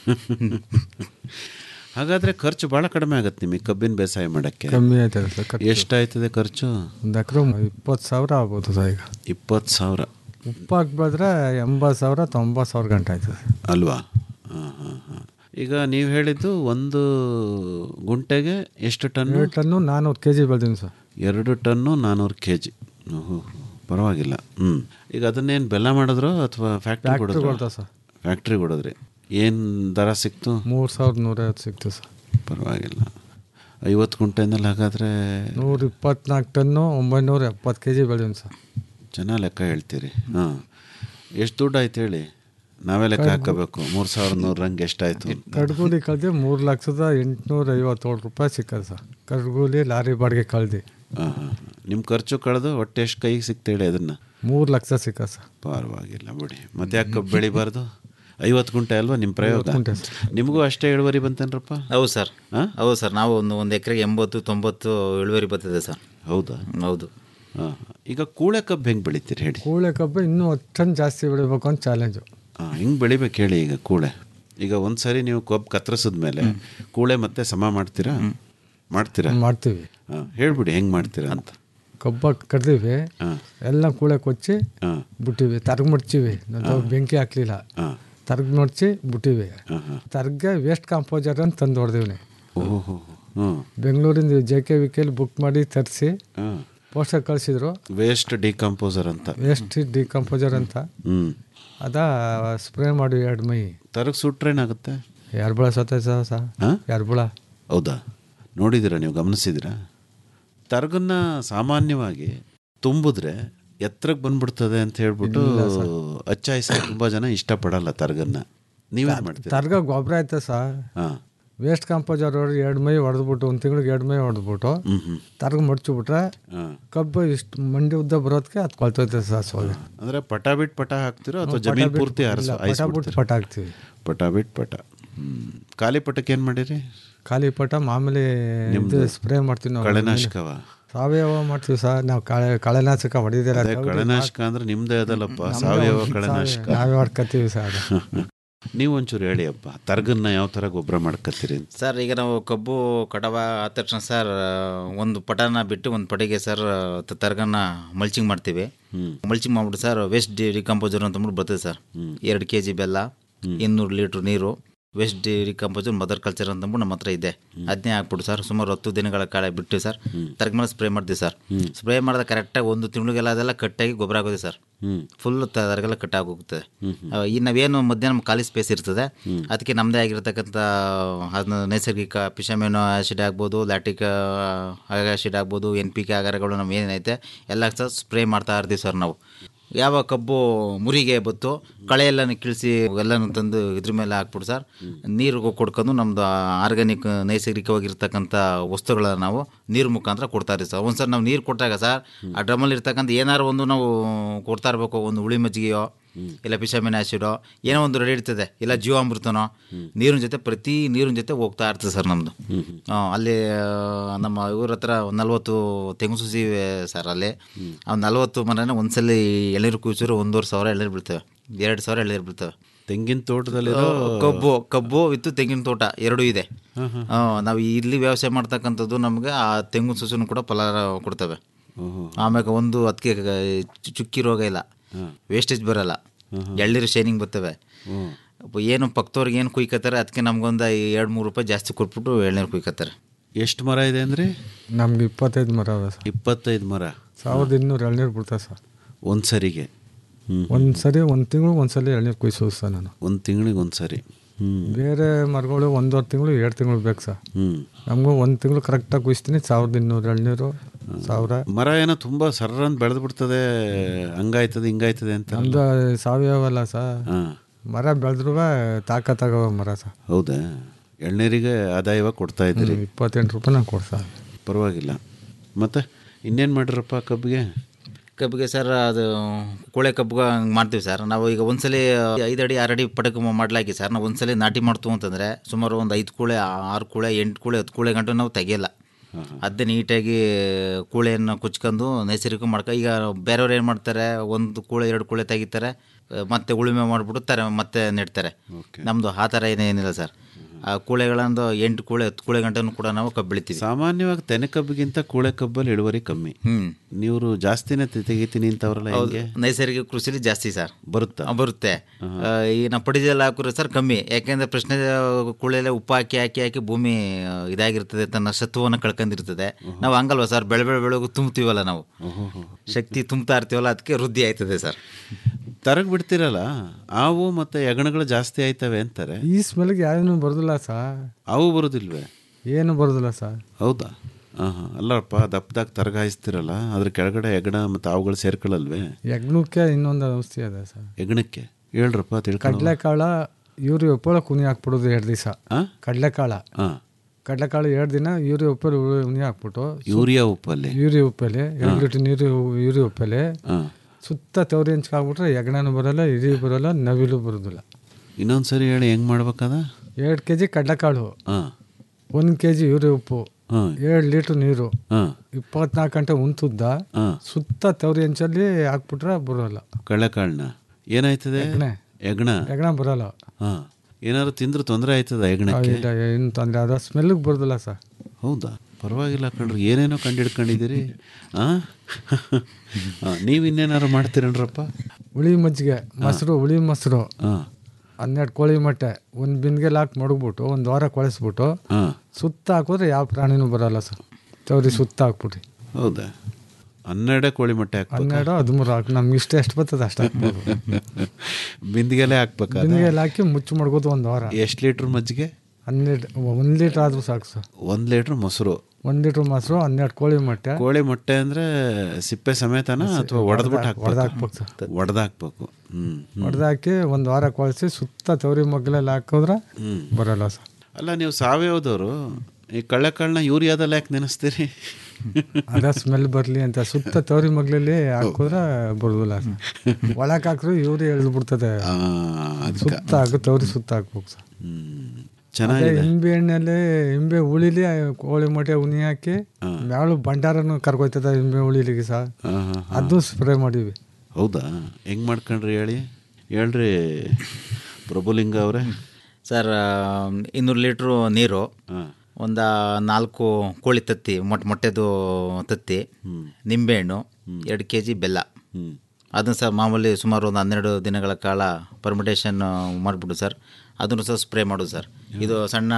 ಹಾಗಾದ್ರೆ ಖರ್ಚು ಬಹಳ ಕಡಿಮೆ ಆಗತ್ತೆ ನಿಮಗೆ ಕಬ್ಬಿನ ಬೇಸಾಯ ಮಾಡಕ್ಕೆ ಕಮ್ಮಿ ಆಯ್ತದೆ ಸರ್ ಖರ್ಚು. ಎಷ್ಟಾಯ್ತದೆ ಖರ್ಚು ಒಂದು ಎಕರೆ ಇಪ್ಪತ್ತು ಸಾವಿರ ಆಗ್ಬೋದು ಸರ್ ಈಗ ಇಪ್ಪತ್ತು ಸಾವಿರ ಉಪ್ಪು ಹಾಕಿ ಬೆಳೆದ್ರೆ ಎಂಬತ್ತು ಸಾವಿರ ತೊಂಬತ್ತು ಸಾವಿರ ಗಂಟೆ ಆಯ್ತದೆ ಅಲ್ವಾ ಹಾಂ ಹಾಂ ಹಾಂ ಈಗ ನೀವು ಹೇಳಿದ್ದು ಒಂದು ಗುಂಟೆಗೆ ಎಷ್ಟು ಟನ್ನು ಎರಡು ಟನ್ನು ನಾನ್ನೂರು ಕೆ ಜಿ ಬೆಳೆದೀನಿ ಸರ್ ಎರಡು ಟನ್ನು ನಾನ್ನೂರು ಕೆ ಜಿ ಪರವಾಗಿಲ್ಲ ಹ್ಞೂ ಈಗ ಅದನ್ನೇನು ಬೆಲ್ಲ ಮಾಡಿದ್ರು ಅಥವಾ ಫ್ಯಾಕ್ಟ್ರಿ ಫ್ಯಾಕ್ಟ್ರಿ ಕೊಡಿದ್ರು ಕೊಡ್ತಾವೆ ಸರ್ ಫ್ಯಾಕ್ಟ್ರಿ ಕೊಡಿದ್ರಿ ಏನು ದರ ಸಿಕ್ತು ಮೂರು ಸಾವಿರದ ನೂರೈವತ್ತು ಸಿಕ್ತು ಸರ್ ಪರವಾಗಿಲ್ಲ ಐವತ್ತು ಗುಂಟೆನಲ್ಲಿ ಹಾಗಾದರೆ ನೂರ ಇಪ್ಪತ್ನಾಲ್ಕು ಟನ್ನು ಒಂಬೈನೂರ ಎಪ್ಪತ್ತು ಕೆ ಜಿ ಬೆಳೆದೀನಿ ಸರ್ ಚೆನ್ನಾಗಿ ಲೆಕ್ಕ ಹೇಳ್ತೀರಿ ಹಾಂ ಎಷ್ಟು ದುಡ್ಡು ಆಯ್ತು ಹೇಳಿ ನಾವೇ ಲೆಕ್ಕ ಹಾಕೋಬೇಕು ಮೂರು ಸಾವಿರದ ನೂರು ರಂಗೆ ಎಷ್ಟಾಯಿತು ಕಡ್ಗೂಲಿ ಕಳ್ದು ಮೂರು ಲಕ್ಷದ ಎಂಟುನೂರ ಐವತ್ತೇಳು ರೂಪಾಯಿ ಸಿಕ್ಕದು ಸರ್ ಕಡ್ಗೂಲಿ ಲಾರಿ ಬಾಡಿಗೆ ಕಳ್ದು ಹಾಂ ಹಾಂ ನಿಮ್ಮ ಖರ್ಚು ಕಳೆದು ಒಟ್ಟು ಎಷ್ಟು ಕೈಗೆ ಸಿಕ್ತೇಳಿ ಅದನ್ನು ಮೂರು ಲಕ್ಷ ಸಿಕ್ಕ ಸರ್ ಪರವಾಗಿಲ್ಲ ಬಿಡಿ ಮತ್ತೆ ಯಾಕೆ ಕಬ್ಬು ಬೆಳಿಬಾರ್ದು ಐವತ್ತು ಗುಂಟೆ ಅಲ್ವಾ ನಿಮ್ಮ ಪ್ರಯೋಗ ಗುಂಟೆ ಸರ್. ನಿಮಗೂ ಅಷ್ಟೇ ಇಳುವರಿ ಬಂತೇನ್ರಪ್ಪ ಹೌದು ಸರ್ ಹಾಂ ಹೌದು ಸರ್ ನಾವು ಒಂದು ಒಂದು ಎಕರೆಗೆ ಎಂಬತ್ತು ತೊಂಬತ್ತು ಇಳುವರಿ ಬರ್ತದೆ ಸರ್ ಹೌದಾ ಹೌದು ಹಾಂ ಈಗ ಕೂಳೆ ಕಬ್ಬು ಹೆಂಗೆ ಬೆಳಿತೀರಿ ಹೇಳಿ ಕೂಳೆ ಕಬ್ಬು ಇನ್ನೂ ಹತ್ತು ಜಾಸ್ತಿ ಬೆಳಿಬೇಕು ಅಂತ ಚಾಲೆಂಜು ಹಾಂ ಹೆಂಗೆ ಬೆಳಿಬೇಕು ಹೇಳಿ ಈಗ ಕೂಳೆ ಈಗ ಒಂದು ಸರಿ ನೀವು ಕಬ್ಬು ಕತ್ತರಿಸಿದ ಮೇಲೆ ಕೂಳೆ ಮತ್ತೆ ಸಮ ಮಾಡ್ತೀರಾ ಮಾಡ್ತೀರಾ ಮಾಡ್ತೀವಿ ಹಾಂ ಹೇಳ್ಬಿಡಿ ಹೆಂಗೆ ಮಾಡ್ತೀರಾ ಅಂತ ಕಬ್ಬ ಕಡ್ದೀವಿ ಹಾಂ ಎಲ್ಲ ಕೂಳೆ ಕೊಚ್ಚಿ ಹಾಂ ಬಿಟ್ಟಿವಿ ತರ್ಗ್ ಮಡ್ಚಿವಿ ನಾವು ಬೆಂಕಿ ಹಾಕ್ಲಿಲ್ಲ ಹಾಂ ತರ್ಗ್ ಮಡ್ಚಿ ಬಿಟ್ಟಿವಿ ಹಾಂ ಹಾಂ ತರ್ಗೆ ವೇಸ್ಟ್ ಕಾಂಪೋಸರ್ ಅಂತ ತಂದು ಹೊಡೆದಿವ್ನಿ ಓಹೋ ಹ್ಞೂ ಬೆಂಗಳೂರಿಂದ ಜೆ ಕೆ ವಿ ಕೆಲಿ ಬುಕ್ ಮಾಡಿ ತರಿಸಿ ಹಾಂ ಪೋಸ್ಟರ್ ಕಳಿಸಿದ್ರು ವೇಸ್ಟ್ ಡಿಕಂಪೋಸರ್ ಅಂತ ವೇಸ್ಟ್ ಡಿಕಂಪೋಸರ್ ಅಂತ ಹ್ಞೂ ಅದ ಸ್ಪ್ರೇ ಮಾಡಿ ಎರಡು ಮೈ ತರಗ್ ಸುಟ್ರೇನಾಗುತ್ತೆ ಎರ್ಬಳ ಸತ್ತೈತೆ ಸಹ ಸಹ ಹಾಂ ಎರ್ಬಳ ಹೌದಾ ನೋಡಿದ್ದೀರಾ ನೀವು ಗಮನಿಸಿದ್ದೀರಾ ತರ್ಗನ್ನ ಸಾಮಾನ್ಯವಾಗಿ ತುಂಬಿದ್ರೆ ಎತ್ತರಕ್ಕೆ ಬಂದ್ಬಿಡ್ತದೆ ಅಂತ ಹೇಳ್ಬಿಟ್ಟು ಅಚ್ಚಾಯಿಸ ತುಂಬ ಜನ ಇಷ್ಟಪಡಲ್ಲ ತರ್ಗನ್ನ ನೀವೇನು ಮಾಡ್ತೀರಾ ತರ್ಗ ಗೊಬ್ಬರ ಐತೆ ಸಹ ಹಾಂ ವೇಸ್ಟ್ ಕಾಂಪೋಸರ್ ಹೊಡೆದು ಎರಡು ಮೈ ಹೊಡೆದ್ಬಿಟ್ಟು ಒಂದು ತಿಂಗಳಿಗೆ ಎರಡು ಮೈ ಹೊಡೆದ್ಬಿಟ್ಟು ಹ್ಞೂ ಹ್ಞೂ ತರ್ಗ ಮಡ್ಚಿಬಿಟ್ರೆ ಹಾಂ ಕಬ್ಬು ಇಷ್ಟು ಮಂಡಿ ಉದ್ದ ಬರೋದಕ್ಕೆ ಅದು ಕೊಳ್ತೈತೆ ಸಹ ಸೋಗೆ ಅಂದರೆ ಪಟ ಬಿಟ್ಟು ಪಟ ಹಾಕ್ತಿರೋ ಅಥವಾ ಜಮೀನು ಪೂರ್ತಿ ಇಲ್ಲ, ಆರಿಸ ಪಟ ಬಿಟ್ಟು ಪಟ ಹಾಕ್ತೀವಿ ಪಟ ಬಿಟ್ಟು ಪಟ ಹ್ಞೂ ಖಾಲಿ ಪಟಕ್ಕೆ ಏನು ಮಾಡಿರಿ ಖಾಲಿ ಪಟ ಮಾಮೂಲಿ ಇದು ಸ್ಪ್ರೇ ಮಾಡ್ತೀವಿ ನಾವು ಕಳೆನಾಶಕವ ಸಾವಯವ ಮಾಡ್ತೀವಿ ಸಹ ನಾವು ಕಳೆ ಕಳೆನಾಶಕ ಹೊಡಿದಿರ ಅದೇ ಕಳೆನಾಶಕ ಅಂದ್ರೆ ನಿಮ್ದೇ ಅದಲ್ಲಪ್ಪ ಸಾವಯವ ಕಳೆನಾಶಕ ನಾವೇ ಹೊಡ್ಕತ್ತೀವಿ ಸಹ ಅದು ನೀವು ಒಂಚೂರು ಹೇಳಿ ಅಪ್ಪ ತರ್ಗನ್ನ ಯಾವ ಥರ ಗೊಬ್ಬರ ಮಾಡ್ಕತ್ತೀರಿ ಅಂತ ಸರ್ ಈಗ ನಾವು ಕಬ್ಬು ಕಟಾವ ಆದ ತಕ್ಷಣ ಸರ್ ಒಂದು ಪಟನ ಬಿಟ್ಟು ಒಂದು ಪಟಿಗೆ ಸರ್ ತ- ತರಗನ್ನ ಮಲ್ಚಿಂಗ್ ಮಾಡ್ತೀವಿ ಮಲ್ಚಿಂಗ್ ಮಾಡ್ಬಿಟ್ಟು ಸರ್ ವೇಸ್ಟ್ ಡಿಕಂಪೋಸರ್ ಅಂತ ಅಂದ್ಬಿಟ್ಟು ಬರ್ತದೆ ಸರ್ ಎರಡು ಕೆ ಜಿ ಬೆಲ್ಲ ಇನ್ನೂರು ಲೀಟ್ರ್ ನೀರು ವೇಸ್ಟ್ ಡಿಕಂಪೋಸರ್ ಮದರ್ ಕಲ್ಚರ್ ಅಂತ ಅಂದ್ಬಿಟ್ಟು ನಮ್ಮ ಹತ್ರ ಇದೆ ಅದನ್ನೇ ಹಾಕ್ಬಿಟ್ಟು ಸರ್ ಸುಮಾರು ಹತ್ತು ದಿನಗಳ ಕಾಲ ಬಿಟ್ಟು ಸರ್ ತರಗ ಮೇಲೆ ಸ್ಪ್ರೇ ಮಾಡ್ತೀವಿ ಸರ್ ಸ್ಪ್ರೇ ಮಾಡಿದ ಕರೆಕ್ಟಾಗಿ ಒಂದು ತಿಂಗಳಿಗೆಲ್ಲ ಅದೆಲ್ಲ ಕಟ್ಟಾಗಿ ಗೊಬ್ಬರ ಆಗೋದು ಸರ್ ಫುಲ್ ತರಗೆಲ್ಲ ಕಟ್ ಆಗೋಗ್ತದೆ ಆ, ಈ ನಾವೇನು ಮಧ್ಯಾಹ್ನ ಖಾಲಿ ಸ್ಪೇಸ್ ಇರ್ತದೆ ಅದಕ್ಕೆ ನಮ್ಮದೇ ಆಗಿರ್ತಕ್ಕಂಥ ಅದನ್ನ ನೈಸರ್ಗಿಕ ಪಿಶಾಮಿನೋ ಆ್ಯಸಿಡ್ ಆಗ್ಬೋದು ಲ್ಯಾಟಿಕ್ ಆ್ಯಸಿಡ್ ಆಗ್ಬೋದು ಎನ್ ಪಿ ಕೆ ಆಗಾರಗಳು ನಾವು ಏನೇನೈತೆ ಎಲ್ಲ ಸಹ ಸ್ಪ್ರೇ ಮಾಡ್ತಾ ಇರ್ತೀವಿ ಸರ್ ನಾವು ಯಾವ ಕಬ್ಬು ಮುರಿಗೆ ಬತ್ತು ಕಳೆ ಎಲ್ಲನೂ ಕಿಳಿಸಿ ಎಲ್ಲನೂ ತಂದು ಇದ್ರ ಮೇಲೆ ಹಾಕ್ಬಿಟ್ಟು ಸರ್ ನೀರು ಕೊಡ್ಕೊಂಡು ನಮ್ಮದು ಆರ್ಗ್ಯಾನಿಕ್ ನೈಸರ್ಗಿಕವಾಗಿರ್ತಕ್ಕಂಥ ವಸ್ತುಗಳನ್ನ ನಾವು ನೀರು ಮುಖಾಂತರ ಕೊಡ್ತಾ ಇರ್ತೀವಿ ಸರ್ ಒಂದ್ಸರಿ ನಾವು ನೀರು ಕೊಟ್ಟಾಗ ಸರ್ ಆ ಡ್ರಮ್ಮಲ್ಲಿ ಇರ್ತಕ್ಕಂಥ ಏನಾರು ಒಂದು ನಾವು ಕೊಡ್ತಾ ಇರಬೇಕು ಒಂದು ಹುಳಿ ಮಜ್ಜಿಗೆಯೋ ಇಲ್ಲ ಪಿಶಾಮಿನ್ ಆ್ಯಸಿಡೋ ಏನೋ ಒಂದು ರೆಡಿ ಇರ್ತದೆ ಇಲ್ಲ ಜೀವಾಮೃತನೋ ನೀರಿನ ಜೊತೆ ಪ್ರತಿ ನೀರಿನ ಜೊತೆ ಹೋಗ್ತಾ ಇರ್ತದೆ ಸರ್ ನಮ್ಮದು ಅಲ್ಲಿ ಆ, ನಮ್ಮ ಇವ್ರ ಹತ್ರ ಒಂದು ನಲ್ವತ್ತು ತೆಂಗು ಸುಸಿ ಇವೆ ಸರ್ ಅಲ್ಲಿ ಆ ನಲ್ವತ್ತು ಮರನ ಒಂದ್ಸಲಿ ಎಳ್ನೀರು ಕುಯ್ಸಿರೋ ಒಂದೂವರೆ ಸಾವಿರ ಎಳ್ನೀರು ಬೀಳ್ತವೆ ಎರಡು ಸಾವಿರ ಎಳ್ನೀರು ಬೀಳ್ತವೆ ತೆಂಗಿನ ತೋಟದಲ್ಲಿರೋ ಕಬ್ಬು ಕಬ್ಬು ವಿತ್ತು ತೆಂಗಿನ ತೋಟ ಎರಡೂ ಇದೆ ಆ, ನಾವು ಇಲ್ಲಿ ವ್ಯವಸಾಯ ಮಾಡ್ತಕ್ಕಂಥದ್ದು ನಮಗೆ ಆ ತೆಂಗಿನ ಸುಸನು ಕೂಡ ಫಲ ಕೊಡ್ತವೆ ಆಮ್ಯಾಗ ಒಂದು ಅದಕ್ಕೆ ಚುಕ್ಕಿ ರೋಗ ಇಲ್ಲ ವೇಸ್ಟೇಜ್ ಬರಲ್ಲ ಎಳ್ನೀರು ಶೈನಿಂಗ್ ಬರ್ತವೆ ಅಪ್ಪ ಏನು ಪಕ್ಕದವ್ರಿಗೆ ಏನು ಕುಯ್ಕತ್ತಾರೆ ಅದಕ್ಕೆ ನಮ್ಗೊಂದು ಎರಡು ಮೂರು ರೂಪಾಯಿ ಜಾಸ್ತಿ ಕೊಟ್ಬಿಟ್ಟು ಎಳ್ನೀರು ಕುಯ್ಕತ್ತಾರೆ ಎಷ್ಟು ಮರ ಇದೆ ಅಂದರೆ ನಮ್ಗೆ ಇಪ್ಪತ್ತೈದು ಮರ ಅದ ಸರ್ ಇಪ್ಪತ್ತೈದು ಮರ ಸಾವಿರದ ಇನ್ನೂರು ಎಳ್ನೀರು ಬಿಡ್ತಾರೆ ಸರ್ ಒಂದು ಸರಿಗೆ ಹ್ಞೂ ಒಂದು ಸರಿ ಒಂದು ತಿಂಗಳು ಒಂದು ಸಲ ಎಳ್ನೀರು ಕುಯ್ಸೋದು ಸರ್ ನಾನು ಒಂದು ತಿಂಗಳಿಗೆ ಒಂದು ಸರಿ ಹ್ಞೂ ಬೇರೆ ಮರಗಳು ಒಂದೂವರೆ ತಿಂಗಳು ಎರಡು ತಿಂಗಳು ಬೇಕು ಸರ್ ಹ್ಞೂ ನಮಗೂ ಒಂದು ತಿಂಗಳು ಕರೆಕ್ಟಾಗಿ ಕುಯ್ಸ್ತೀನಿ ಸಾವಿರದ ಇನ್ನೂರು ಎಳ್ನೀರು ಸಾವಿರ ಮರ ಏನೋ ತುಂಬ ಸರ್ರ ಅಂತ ಬೆಳೆದು ಬಿಡ್ತದೆ ಹಂಗಾಯ್ತದೆ ಹಿಂಗಾಯ್ತದೆ ಅಂತ ನಮ್ದು ಸಾವಯವ ಅಲ್ಲ ಸರ್ ಹಾಂ ಮರ ಬೆಳೆದ್ರೂ ತಾಕತ್ತಾಗವ ಮರ ಸರ್ ಹೌದಾ ಎಳ್ನೀರಿಗೆ ಆದಾಯವಾಗಿ ಕೊಡ್ತಾ ಇದ್ದೀರಿ ಇಪ್ಪತ್ತೆಂಟು ರೂಪಾಯಿ ನಾನು ಕೊಡ್ಸ ಪರವಾಗಿಲ್ಲ ಮತ್ತು ಇನ್ನೇನು ಮಾಡಿರಪ್ಪ ಕಬ್ಬಿಗೆ ಕಬ್ಬಿಗೆ ಸರ್ ಅದು ಕೋಳೆ ಕಬ್ಬಿಗೆ ಹಂಗೆ ಮಾಡ್ತೀವಿ ಸರ್ ನಾವು ಈಗ ಒಂದ್ಸಲಿ ಐದು ಅಡಿ ಆರು ಅಡಿ ಪಟಕ್ ಮಾಡ್ಲಾಕಿ ಸರ್ ನಾವು ಒಂದ್ಸಲಿ ನಾಟಿ ಮಾಡ್ತು ಅಂತಂದರೆ ಸುಮಾರು ಒಂದು ಐದು ಕೂಳೆ ಆರು ಕೂಳೆ ಎಂಟು ಕೂಳೆ ಹತ್ತು ಕೂಳೆ ಗಂಟು ನಾವು ತೆಗಿಯಲ್ಲ ಅದೇ ನೀಟಾಗಿ ಕೂಳೆಯನ್ನು ಕುಚ್ಕೊಂಡು ನೈಸರ್ಗಿಕ ಮಾಡ್ಕೊ ಈಗ ಬೇರೆಯವ್ರು ಏನು ಮಾಡ್ತಾರೆ ಒಂದು ಕೂಳೆ ಎರಡು ಕೂಳೆ ತೆಗಿತಾರೆ ಆ, ಮತ್ತೆ ಉಳುಮೆ ಮಾಡಿಬಿಡುತ್ತಾರೆ ಮತ್ತೆ ನೆಡ್ತಾರೆ ನಮ್ಮದು ಆ ಥರ ಏನೇನಿಲ್ಲ ಸರ್ ಆ ಕೂಳೆಗಳಂದು ಎಂಟು ಕೂಳೆ ಹತ್ತು ಕೂಳೆ ಗಂಟೆನೂ ಕೂಡ ನಾವು ಕಬ್ಬು ಬೆಳಿತೀವಿ ಸಾಮಾನ್ಯವಾಗಿ ತೆನೆ ಕಬ್ಬಿಗಿಂತ ಕೂಳೆ ಕಬ್ಬಲ್ಲಿ ಇಳುವರಿ ಕಮ್ಮಿ ಹ್ಞೂ ನೀವು ಜಾಸ್ತಿನೇ ತೆ- ತೆಗಿತೀನಿ ಅಂತವ್ರಲ್ಲ ಹೆಂಗೆ ನೈಸರ್ಗಿಕ ಕೃಷಿಲಿ ಜಾಸ್ತಿ ಸರ್ ಬರುತ್ತಾ ಆ, ಬರುತ್ತೆ ಆ, ಈ ನಾವು ಪಡಿಜೆಲ್ಲ ಹಾಕಿದ್ರೆ ಸರ್ ಕಮ್ಮಿ ಯಾಕೆಂದ್ರೆ ಪ್ರಶ್ನೆ ಕುಳೆಲ್ಲ ಉಪ್ಪು ಹಾಕಿ ಹಾಕಿ ಹಾಕಿ ಭೂಮಿ ಆ, ಇದಾಗಿರ್ತದೆ ತನ್ನ ಸತ್ವವನ್ನು ಕಳ್ಕೊಂಡಿರ್ತದೆ ನಾವು ಹಂಗಲ್ವಾ ಸರ್ ಬೆಳೆ ಬೆಳೆ ಬೆಳಗು ತುಂಬ್ತೀವಲ್ಲ ನಾವು ಶಕ್ತಿ ತುಂಬ್ತಾ ಇರ್ತೀವಲ್ಲ ಅದಕ್ಕೆ ವೃದ್ಧಿ ಆಯ್ತದೆ ಸರ್ ತರಗ್ ಬಿಡ್ತಿರಲ್ಲ ಆವು ಮತ್ತೆ ಯಗಣಗಳು ಜಾಸ್ತಿ ಆಯ್ತವೆ ಅಂತಾರೆ ಈ ಸ್ಮೆಲ್ಗೆ ಯಾರೇನು ಬರೋದಿಲ್ಲ ಸರ್ ಅವು ಬರೋದಿಲ್ವೇ ಏನು ಬರೋದಿಲ್ಲ ಸರ್ ಹೌದಾ ಹಾಂ ಹಾಂ ಅಲ್ಲಪ್ಪ ದಪ್ಪದಾಗ ತರಗ ಹಾಯಿಸ್ತಿರಲ್ಲ ಅದ್ರ ಕೆಳಗಡೆ ಹೆಗಣ ಮತ್ತು ಅವುಗಳು ಸೇರ್ಕೊಳ್ಳಲ್ವೇ ಯಜ್ಞಕ್ಕೆ ಇನ್ನೊಂದು ಔಷಧಿ ಅದ ಸರ್ ಹೆಗಣಕ್ಕೆ ಹೇಳ್ರಪ್ಪ ತಿಳ್ಕೊಂಡು ಕಡಲೆಕಾಳ ಯೂರಿ ಉಪ್ಪಳ ಕುನಿ ಹಾಕ್ಬಿಡೋದು ಎರಡು ದಿವಸ ಹಾಂ ಕಡಲೆಕಾಳ ಹಾಂ ಕಡಲೆಕಾಳು ಎರಡು ದಿನ ಯೂರಿ ಉಪ್ಪಲ್ಲಿ ಉನಿ ಹಾಕ್ಬಿಟ್ಟು ಯೂರಿಯಾ ಉಪ್ಪಲ್ಲಿ ಯೂರಿ ಉಪ್ಪಲ್ಲಿ ಎರಡು ಲೀಟ್ರ್ ನೀರು ಯೂರಿ ಉಪ್ಪಲ್ಲಿ ಹಾಂ ಸುತ್ತ ತವರಿ ಹಂಚ್ಕಾಗ್ಬಿಟ್ರೆ ಯಜ್ಞನೂ ಬರೋಲ್ಲ ಇರಿ ಬರೋಲ್ಲ ನವಿಲು ಬರೋದಿಲ್ಲ ಇನ್ನೊಂದು ಸರಿ ಹೇಳಿ ಹೆಂಗೆ ಮಾಡ್ಬೇಕದ ಎರಡು ಕೆ ಜಿ ಕಡಲೆಕಾಳು ಹಾಂ ಒಂದು ಕೆ ಜಿ ಯೂರಿ ಉಪ್ಪು ಹಾಂ ಎರಡು ಲೀಟ್ರ್ ನೀರು ಹಾಂ ಇಪ್ಪತ್ನಾಲ್ಕು ಗಂಟೆ ಉಂತುದ್ದ ಹಾಂ ಸುತ್ತ ತವರಿ ಹಂಚಲ್ಲಿ ಹಾಕ್ಬಿಟ್ರೆ ಬರೋಲ್ಲ ಕಳ್ಳೆಕಾಳನ್ನ ಏನಾಯ್ತದೆ ಹೆಗ್ಣೆ. ಹೆಗ್ಣ ಯಜ್ಞ ಬರೋಲ್ಲ ಹಾಂ ಏನಾದ್ರು ತಿಂದ್ರೆ ತೊಂದರೆ ಆಯ್ತದ ಹೆಗ್ಣಕ್ಕೆ ಇಲ್ಲ ಏನು ತೊಂದರೆ ಅದ ಸ್ಮೆಲ್ಗೆ ಬರೋದಿಲ್ಲ ಸರ್ ಹೌದಾ ಪರವಾಗಿಲ್ಲ ಕಣ್ರಿ ಏನೇನೋ ಕಂಡು ಹಿಡ್ಕೊಂಡಿದ್ದೀರಿ ಹಾಂ ನೀವು ಇನ್ನೇನಾರು ಮಾಡ್ತೀರೇನ್ರಪ್ಪ ಹುಳಿ ಮಜ್ಜಿಗೆ ಮೊಸರು ಹುಳಿ ಮೊಸರು ಹಾಂ ಹನ್ನೆರಡು ಕೋಳಿ ಮೊಟ್ಟೆ ಒಂದು ಬಿಂದಿಗೆಲಿ ಹಾಕಿ ಮಡಗ್ಬಿಟ್ಟು ಒಂದು ವಾರ ಕೊಳಿಸ್ಬಿಟ್ಟು ಹಾಂ ಸುತ್ತ ಹಾಕಿದ್ರೆ ಯಾವ ಪ್ರಾಣಿನೂ ಬರಲ್ಲ ಸರ್ ತವರಿ ಸುತ್ತ ಹಾಕ್ಬಿಟ್ಟು ಹೌದಾ ಹನ್ನೆರಡೇ ಕೋಳಿ ಮೊಟ್ಟೆ ಹಾಕ್ಬೇಕು ಹನ್ನೆರಡು ಹದಿಮೂರು ಹಾಕಿ ನಮ್ಗೆ ಇಷ್ಟ ಎಷ್ಟು ಬರ್ತದೆ ಅಷ್ಟು ಹಾಕ್ಬೋದು ಬಿಂದಿಗೆಲೆ ಹಾಕ್ಬೇಕಾ ಬಿಂದಿಗೆಲಿ ಹಾಕಿ ಮುಚ್ಚಿ ಮಡ್ಗೋದು ಒಂದು ವಾರ ಎಷ್ಟು ಲೀಟ್ರ್ ಮಜ್ಜಿಗೆ ಹನ್ನೆರಡು ಒಂದು ಲೀಟ್ರ್ ಆದರೂ ಸಾಕು ಸರ್ ಒಂದು ಲೀಟ್ರ್ ಮೊಸರು ಒಂದು ಲೀಟ್ರ್ ಮೊಸರು ಹನ್ನೆರಡು ಕೋಳಿ ಮೊಟ್ಟೆ ಕೋಳಿ ಮೊಟ್ಟೆ ಅಂದರೆ ಸಿಪ್ಪೆ ಸಮೇತನ ಅಥವಾ ಒಡೆದ್ಬಿಟ್ಟು ಹೊಡೆದು ಹಾಕ್ಬೇಕು ಹಾಕ್ಬೇಕು ಸರ್ ಒಡೆದಾಕ್ಬೇಕು ಹ್ಞೂ ಹೊಡೆದಾಕಿ ಒಂದು ವಾರ ಕೊಳಿಸಿ ಸುತ್ತ ತವರಿ ಮಗ್ಗಲಲ್ಲಿ ಹಾಕಿದ್ರೆ ಬರಲ್ಲ ಸರ್ ಅಲ್ಲ ನೀವು ಸಾವಯವದವರು ಈ ಕಳ್ಳೆಕಾಳನ್ನ ಯೂರಿಯಾದಲ್ಲಿ ಯಾಕೆ ನೆನೆಸ್ತೀರಿ ಅದ ಸ್ಮೆಲ್ ಬರಲಿ ಅಂತ ಸುತ್ತ ತವರಿ ಮಗ್ಲಲ್ಲಿ ಹಾಕಿದ್ರೆ ಬರೋದಿಲ್ಲ ಸರ್ ಒಳಗೆ ಹಾಕಿದ್ರೆ ಇವ್ರು ಎಳ್ದ್ಬಿಡ್ತದೆ ಆ, ಅದ್ಕ ಸುತ್ತ ಹಾಕಿ ತವರಿ ಸುತ್ತ ಹಾಕ್ಬೇಕು ಸರ್ ಹ್ಮ್. ಅದೇ ಚೆನ್ನಾಗಿದೆ ಹಿಂಬೆ ಎಣ್ಣೆಲಿ ಹಿಂಬೆ ಹುಳಿಲಿ ಕೋಳಿ ಮೊಟ್ಟೆ ಉನಿ ಹಾಕಿ ಮ್ಯಾಳು ಭಂಡಾರನು ಕರ್ಕೊಯ್ತದ ಹಿಂಬೆ ಹುಳಿಲಿಗೆ ಸರ್ ಹಾಂ ಹಾಂ ಅದು ಸ್ಪ್ರೇ ಮಾಡೀವಿ ಹೌದಾ ಹೆಂಗೆ ಮಾಡ್ಕೊಂಡ್ರಿ ಹೇಳಿ ಹೇಳ್ರಿ ಪ್ರಭುಲಿಂಗ ಅವರೇ ಸರ್ ಇನ್ನೂರು ಲೀಟ್ರು ನೀರು ಹಾಂ ಒಂದು ನಾಲ್ಕು ಕೋಳಿ ತತ್ತಿ ಮೊಟ್ಟೆ ಮೊಟ್ಟೆದು ತತ್ತಿ ನಿಂಬೆಹಣ್ಣು ಎರಡು ಕೆ ಜಿ ಬೆಲ್ಲ ಹ್ಞೂ ಅದನ್ನು ಸರ್ ಮಾಮೂಲಿ ಸುಮಾರು ಒಂದು ಹನ್ನೆರಡು ದಿನಗಳ ಕಾಲ ಪರ್ಮಿಟೇಷನ್ ಮಾಡಿಬಿಟ್ಟು ಸರ್ ಅದನ್ನು ಸಹ ಸ್ಪ್ರೇ ಮಾಡೋದು ಸರ್ ಇದು ಸಣ್ಣ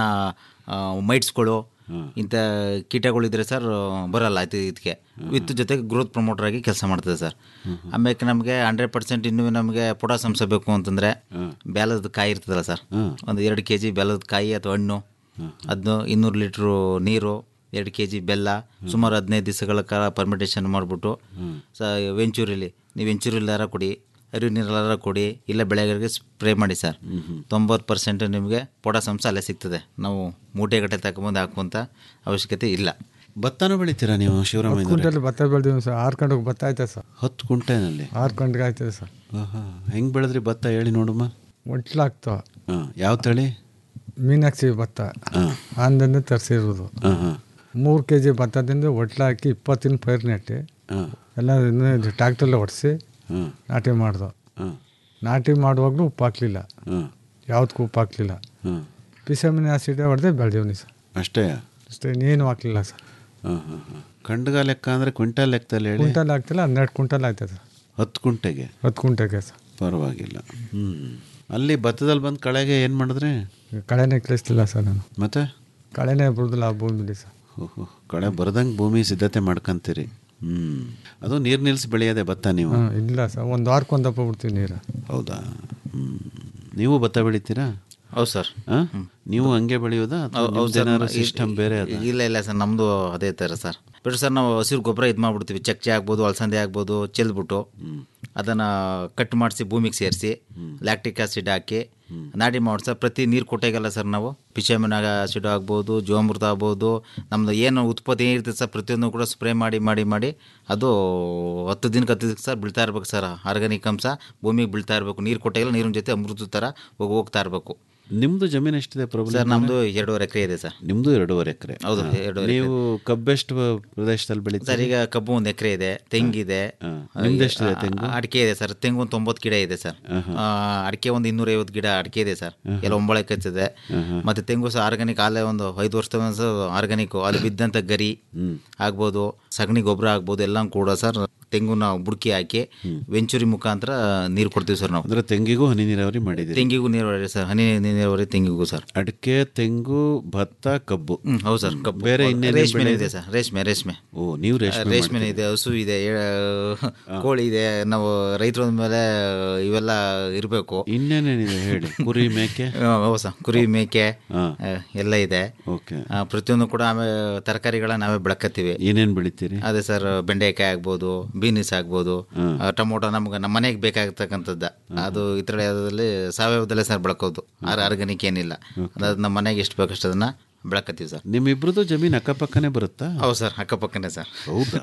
ಮೈಟ್ಸ್ಗಳು ಇಂಥ ಕೀಟಗಳಿದ್ರೆ ಸರ್ ಬರಲ್ಲ ಆಯ್ತು ಇದಕ್ಕೆ ವಿತ್ ಜೊತೆಗೆ ಗ್ರೋತ್ ಪ್ರಮೋಟರ್ ಆಗಿ ಕೆಲಸ ಮಾಡ್ತದೆ ಸರ್ ಆಮೇಲೆ ನಮಗೆ ಹಂಡ್ರೆಡ್ ಪರ್ಸೆಂಟ್ ಇನ್ನೂ ನಮಗೆ ಪೊಟಾಸ್ ಅಂಶ ಬೇಕು ಅಂತಂದರೆ ಬೆಲ್ಲದ ಕಾಯಿ ಇರ್ತದಲ್ಲ ಸರ್ ಒಂದು ಎರಡು ಕೆ ಜಿ ಬೆಲ್ಲದ ಕಾಯಿ ಅಥವಾ ಹಣ್ಣು ಅದನ್ನು ಇನ್ನೂರು ಲೀಟ್ರು ನೀರು ಎರಡು ಕೆ ಜಿ ಬೆಲ್ಲ ಸುಮಾರು ಹದಿನೈದು ದಿವಸಗಳ ಕಾಲ ಪರ್ಮಿಟೇಷನ್ ಮಾಡಿಬಿಟ್ಟು ಸ ವೆಂಚೂರಿಲಿ ನೀವು ವೆಂಚೂರಿಲಾರ ಕೊಡಿ ಅರಿವು ನೀರಲ್ಲಾರ ಕೊಡಿ ಇಲ್ಲ ಬೆಳೆಗಳಿಗೆ ಸ್ಪ್ರೇ ಮಾಡಿ ಸರ್ ತೊಂಬತ್ತು ಪರ್ಸೆಂಟ್ ನಿಮಗೆ ಪೊಟಾಸ್ ಅಂಶ ಅಲ್ಲೇ ಸಿಗ್ತದೆ ನಾವು ಮೂಟೆಗಟ್ಟೆ ತಗೊಂಬಂದು ಹಾಕುವಂಥ ಅವಶ್ಯಕತೆ ಇಲ್ಲ ಭತ್ತನೂ ಬೆಳಿತೀರಾ ನೀವು ಶಿವರಾಮಯ್ಯ ಕುಂಟಲ್ಲಿ ಭತ್ತ ಬೆಳೆದೀವಿ ಸರ್ ಆರು ಗಂಟೆಗೆ ಭತ್ತ ಆಯ್ತದೆ ಸರ್ ಹತ್ತು ಕುಂಟೆನಲ್ಲಿ ಆರು ಗಂಟೆಗೆ ಆಯ್ತದೆ ಸರ್ ಹಾಂ ಹೆಂಗೆ ಬೆಳೆದ್ರಿ ಭತ್ತ ಹೇಳಿ ನೋಡಮ್ಮ ಒಟ್ಲಾಗ್ತಾವ ಹಾಂ ಯಾವ ತಳಿ ಮೀನಾಕ್ಷಿ ಭತ್ತ ಹಾಂ ಆಂದಿಂದ ತರಿಸಿರೋದು ಹಾಂ ಹಾಂ ಮೂರು ಕೆ ಜಿ ಭತ್ತದಿಂದ ಒಟ್ಲ ಹಾಕಿ ಇಪ್ಪತ್ತಿನ ಪೈರು ನೆಟ್ಟಿ ಹಾಂ ಎಲ್ಲ ಟ್ಯಾಕ್ಟ್ರಲ್ಲೇ ಹೊಡೆಸಿ ಹಾಂ ನಾಟಿ ಮಾಡ್ದು ಹಾಂ ನಾಟಿ ಮಾಡುವಾಗಲೂ ಉಪ್ಪು ಹಾಕ್ಲಿಲ್ಲ ಹಾಂ ಯಾವುದಕ್ಕೂ ಉಪ್ಪು ಹಾಕ್ಲಿಲ್ಲ ಹಾಂ ಪಿಸಮಿನ ಆಸಿಡ್ ಹೊಡೆದೇ ಬೆಳೆದೀವಿ ಸರ್ ಅಷ್ಟೇ ಅಷ್ಟೇ ಇನ್ನೇನು ಹಾಕ್ಲಿಲ್ಲ ಸರ್ ಹಾಂ ಹಾಂ ಹಾಂ ಖಂಡಗ ಲೆಕ್ಕ ಅಂದರೆ ಕ್ವಿಂಟಲ್ ಲೆಕ್ಕದಲ್ಲಿ ಹೇಳಿ ಕುಂಟಲ್ ಆಗ್ತಿಲ್ಲ ಹನ್ನೆರಡು ಕುಂಟಲ್ ಆಯ್ತದೆ ಸರ್ ಹತ್ತು ಕುಂಟೆಗೆ ಹತ್ತು ಕುಂಟೆಗೆ ಸರ್ ಪರವಾಗಿಲ್ಲ ಹ್ಞೂ ಅಲ್ಲಿ ಭತ್ತದಲ್ಲಿ ಬಂದು ಕಳೆಗೆ ಏನು ಮಾಡಿದ್ರಿ ಕಳೆನೇ ಕಳಿಸ್ತಿಲ್ಲ ಸರ್ ನಾನು ಮತ್ತೆ ಕಳೆನೇ ಬರೋದಿಲ್ಲ ಆ ಭೂಮಿಲಿ ಸರ್ ಓಹೋ ಕಳೆ ಬರ್ದಂಗೆ ಭೂಮಿ ಸಿದ್ಧತೆ ಮಾಡ್ಕೊಂತೀರಿ ಹ್ಞೂ ಅದು ನೀರು ನಿಲ್ಲಿಸಿ ಬೆಳೆಯೋದೆ ಭತ್ತ ನೀವು ಹಾಂ ಇಲ್ಲ ಸರ್ ಒಂದು ವಾರಕ್ಕೆ ಒಂದಪ್ಪ ಬಿಡ್ತೀವಿ ನೀರು ಹೌದಾ ಹ್ಞೂ ನೀವು ಭತ್ತ ಬೆಳಿತೀರಾ ಹೌದು ಸರ್ ಹಾಂ ನೀವು ಹಂಗೆ ಬೆಳೆಯೋದಾ ಏನಾದ್ರು ಸಿಸ್ಟಮ್ ಬೇರೆ ಅದ ಇಲ್ಲ ಇಲ್ಲ ಸರ್ ನಮ್ಮದು ಅದೇ ಥರ ಸರ್ ಬಿಟ್ಟು ಸರ್ ನಾವು ಹಸಿರು ಗೊಬ್ಬರ ಇದು ಮಾಡ್ಬಿಡ್ತೀವಿ ಚಕ್ಕೆ ಆಗ್ಬೋದು ಅಲಸಂದೆ ಆಗ್ಬೋದು ಚೆಲ್ಬಿಟ್ಟು ಅದನ್ನು ಕಟ್ ಮಾಡಿಸಿ ಭೂಮಿಗೆ ಸೇರಿಸಿ ಲ್ಯಾಕ್ಟಿಕ್ ಆಸಿಡ್ ಹಾಕಿ ನಾಟಿ ಮಾಡಿ ಸರ್ ಪ್ರತಿ ನೀರು ಕೊಟ್ಟಾಗೆಲ್ಲ ಸರ್ ನಾವು ಪಿಚಾಮಿನ ಆಸಿಡ್ ಆಗ್ಬೋದು ಜೀವಾಮೃತ ಆಗ್ಬೋದು ನಮ್ಮದು ಏನು ಉತ್ಪತ್ತಿ ಏನಿರ್ತದೆ ಸರ್ ಪ್ರತಿಯೊಂದು ಕೂಡ ಸ್ಪ್ರೇ ಮಾಡಿ ಮಾಡಿ ಮಾಡಿ ಅದು ಹತ್ತು ದಿನಕ್ಕೆ ಹತ್ತು ದಿನಕ್ಕೆ ಸರ್ ಬೀಳ್ತಾ ಇರ್ಬೇಕು ಸರ್ ಆರ್ಗಾನಿಕ್ ಅಂಶ ಭೂಮಿಗೆ ಬೀಳ್ತಾ ಇರಬೇಕು ನೀರು ಕೊಟ್ಟಾಗೆಲ್ಲ ನೀರಿನ ಜೊತೆ ಅಮೃತ ಥರ ಹೋಗಿ ಹೋಗ್ತಾ ಇರಬೇಕು ನಿಮ್ಮದು ಜಮೀನು ಎಷ್ಟಿದೆ ಪ್ರಭು ಸರ್ ನಮ್ಮದು ಎರಡೂವರೆ ಎಕರೆ ಇದೆ ಸರ್ ನಿಮ್ಮದು ಎರಡೂವರೆ ಎಕರೆ ಹೌದು, ಎರಡೂವರೆ ನೀವು ಕಬ್ಬೆಷ್ಟು ಪ್ರದೇಶದಲ್ಲಿ ಸರ್ ಬೆಳಿತೀರಿ ಈಗ ಕಬ್ಬು ಒಂದು ಎಕರೆ ಇದೆ ತೆಂಗಿದೆ ಹಾ. ನಿಮ್ದೆಷ್ಟಿದೆ ತೆಂಗು? ಅಡಿಕೆ ಇದೆ ಸರ್ ತೆಂಗು ಒಂದು ತೊಂಬತ್ತು ಗಿಡ ಇದೆ ಸರ್ ಆ, ಅಡಿಕೆ ಒಂದು ಇನ್ನೂರೈವತ್ತು ಗಿಡ ಅಡಿಕೆ ಇದೆ ಸರ್ ಎಲ್ಲ ಒಂಬಳೆ ಕಚ್ಚಿದೆ ಮತ್ತೆ ತೆಂಗು ಸಹ ಆರ್ಗಾನಿಕ್ ಅಲ್ಲೇ ಒಂದು ಐದು ವರ್ಷದ ಆರ್ಗಾನಿಕ್ ಅಲ್ಲಿ ಬಿದ್ದಂಥ ಗರಿ ಆಗ್ಬೋದು ಸಗಣಿ ಗೊಬ್ಬರ ಆಗ್ಬೋದು ಎಲ್ಲ ಕೂಡ ಸರ್ ತೆಂಗುನ ಬುಡ್ಕಿ ಹಾಕಿ ವೆಂಚುರಿ ಮುಖಾಂತರ ನೀರು ಕೊಡ್ತೀವಿ ಸರ್ ನಾವು ಅಂದ್ರೆ ತೆಂಗಿಗೂ ಹನಿ ನೀರಾವರಿ ಮಾಡಿದ್ದೀರಿ ತೆಂಗಿಗೂ ನೀರು ಸರ್ ಹನಿ ನೀರಾವರಿ ತೆಂಗಿಗೂ ಸರ್ ಅಡಿಕೆ ತೆಂಗು ಭತ್ತ ಕಬ್ಬು ಹ್ಮ್ ಹೌದು ಸರ್ ಕಬ್ಬು ಬೇರೆ ಇನ್ನೇನೇನ್ ರೇಷ್ಮೆ ಬೆಳೆ ಇದೆ ಸರ್ ರೇಷ್ಮೆ ರೇಷ್ಮೆ ಓ ನೀವು ರೇಷ್ಮೆ ರೇಷ್ಮೆ ಇದೆ ಹಸು ಇದೆ ಏ- ಕೋಳಿ ಇದೆ ನಾವು ರೈತರ ಮೇಲೆ ಇವೆಲ್ಲ ಇರಬೇಕು ಇನ್ನೇನೇನಿದೆ ಹೇಳಿ ಕುರಿ ಮೇಕೆ ಹೌದು ಸರ್ ಕುರಿ ಮೇಕೆ ಹಾ. ಆ, ಎಲ್ಲ ಇದೆ ಓಕೆ ಆ, ಪ್ರತಿಯೊಂದು ಕೂಡ ಆಮೇಲೆ ತರಕಾರಿಗಳ ನಾವೇ ಬೆಳಕತ್ತೀವಿ ಏನೇನ್ ಬೆಳಿತೀರಿ ಅದೇ ಸರ್ ಬೆಂಡೆಕಾಯಿ ಆಗ್ಬೋದು ಬೀನಿಸ್ ಆಗ್ಬೋದು ಆ, ಟೊಮೊಟೊ ನಮ್ಗೆ ನಮ್ಮ ಮನೆಗೆ ಬೇಕಾಗತಕ್ಕಂಥದ್ದು ಅದು ಇತರದಲ್ಲಿ ಸಾವಯವದಲ್ಲೇ ಸರ್ ಬೆಳಕೋದು ಆರ್ ಆರ್ಗಾನಿಕ್ ಏನಿಲ್ಲ ಅದು ನಮ್ಮ ಮನೆಗೆ ಎಷ್ಟು ಬೇಕಷ್ಟು ಅದನ್ನ ಬೆಳಕತ್ತೀವಿ ಸರ್ ನಿಮ್ಮಿಬ್ರದ್ದು ಜಮೀನ್ ಅಕ್ಕಪಕ್ಕನೇ ಬರುತ್ತಾ ಹೌದು ಸರ್ ಅಕ್ಕಪಕ್ಕನೇ ಸರ್ ಹೌದಾ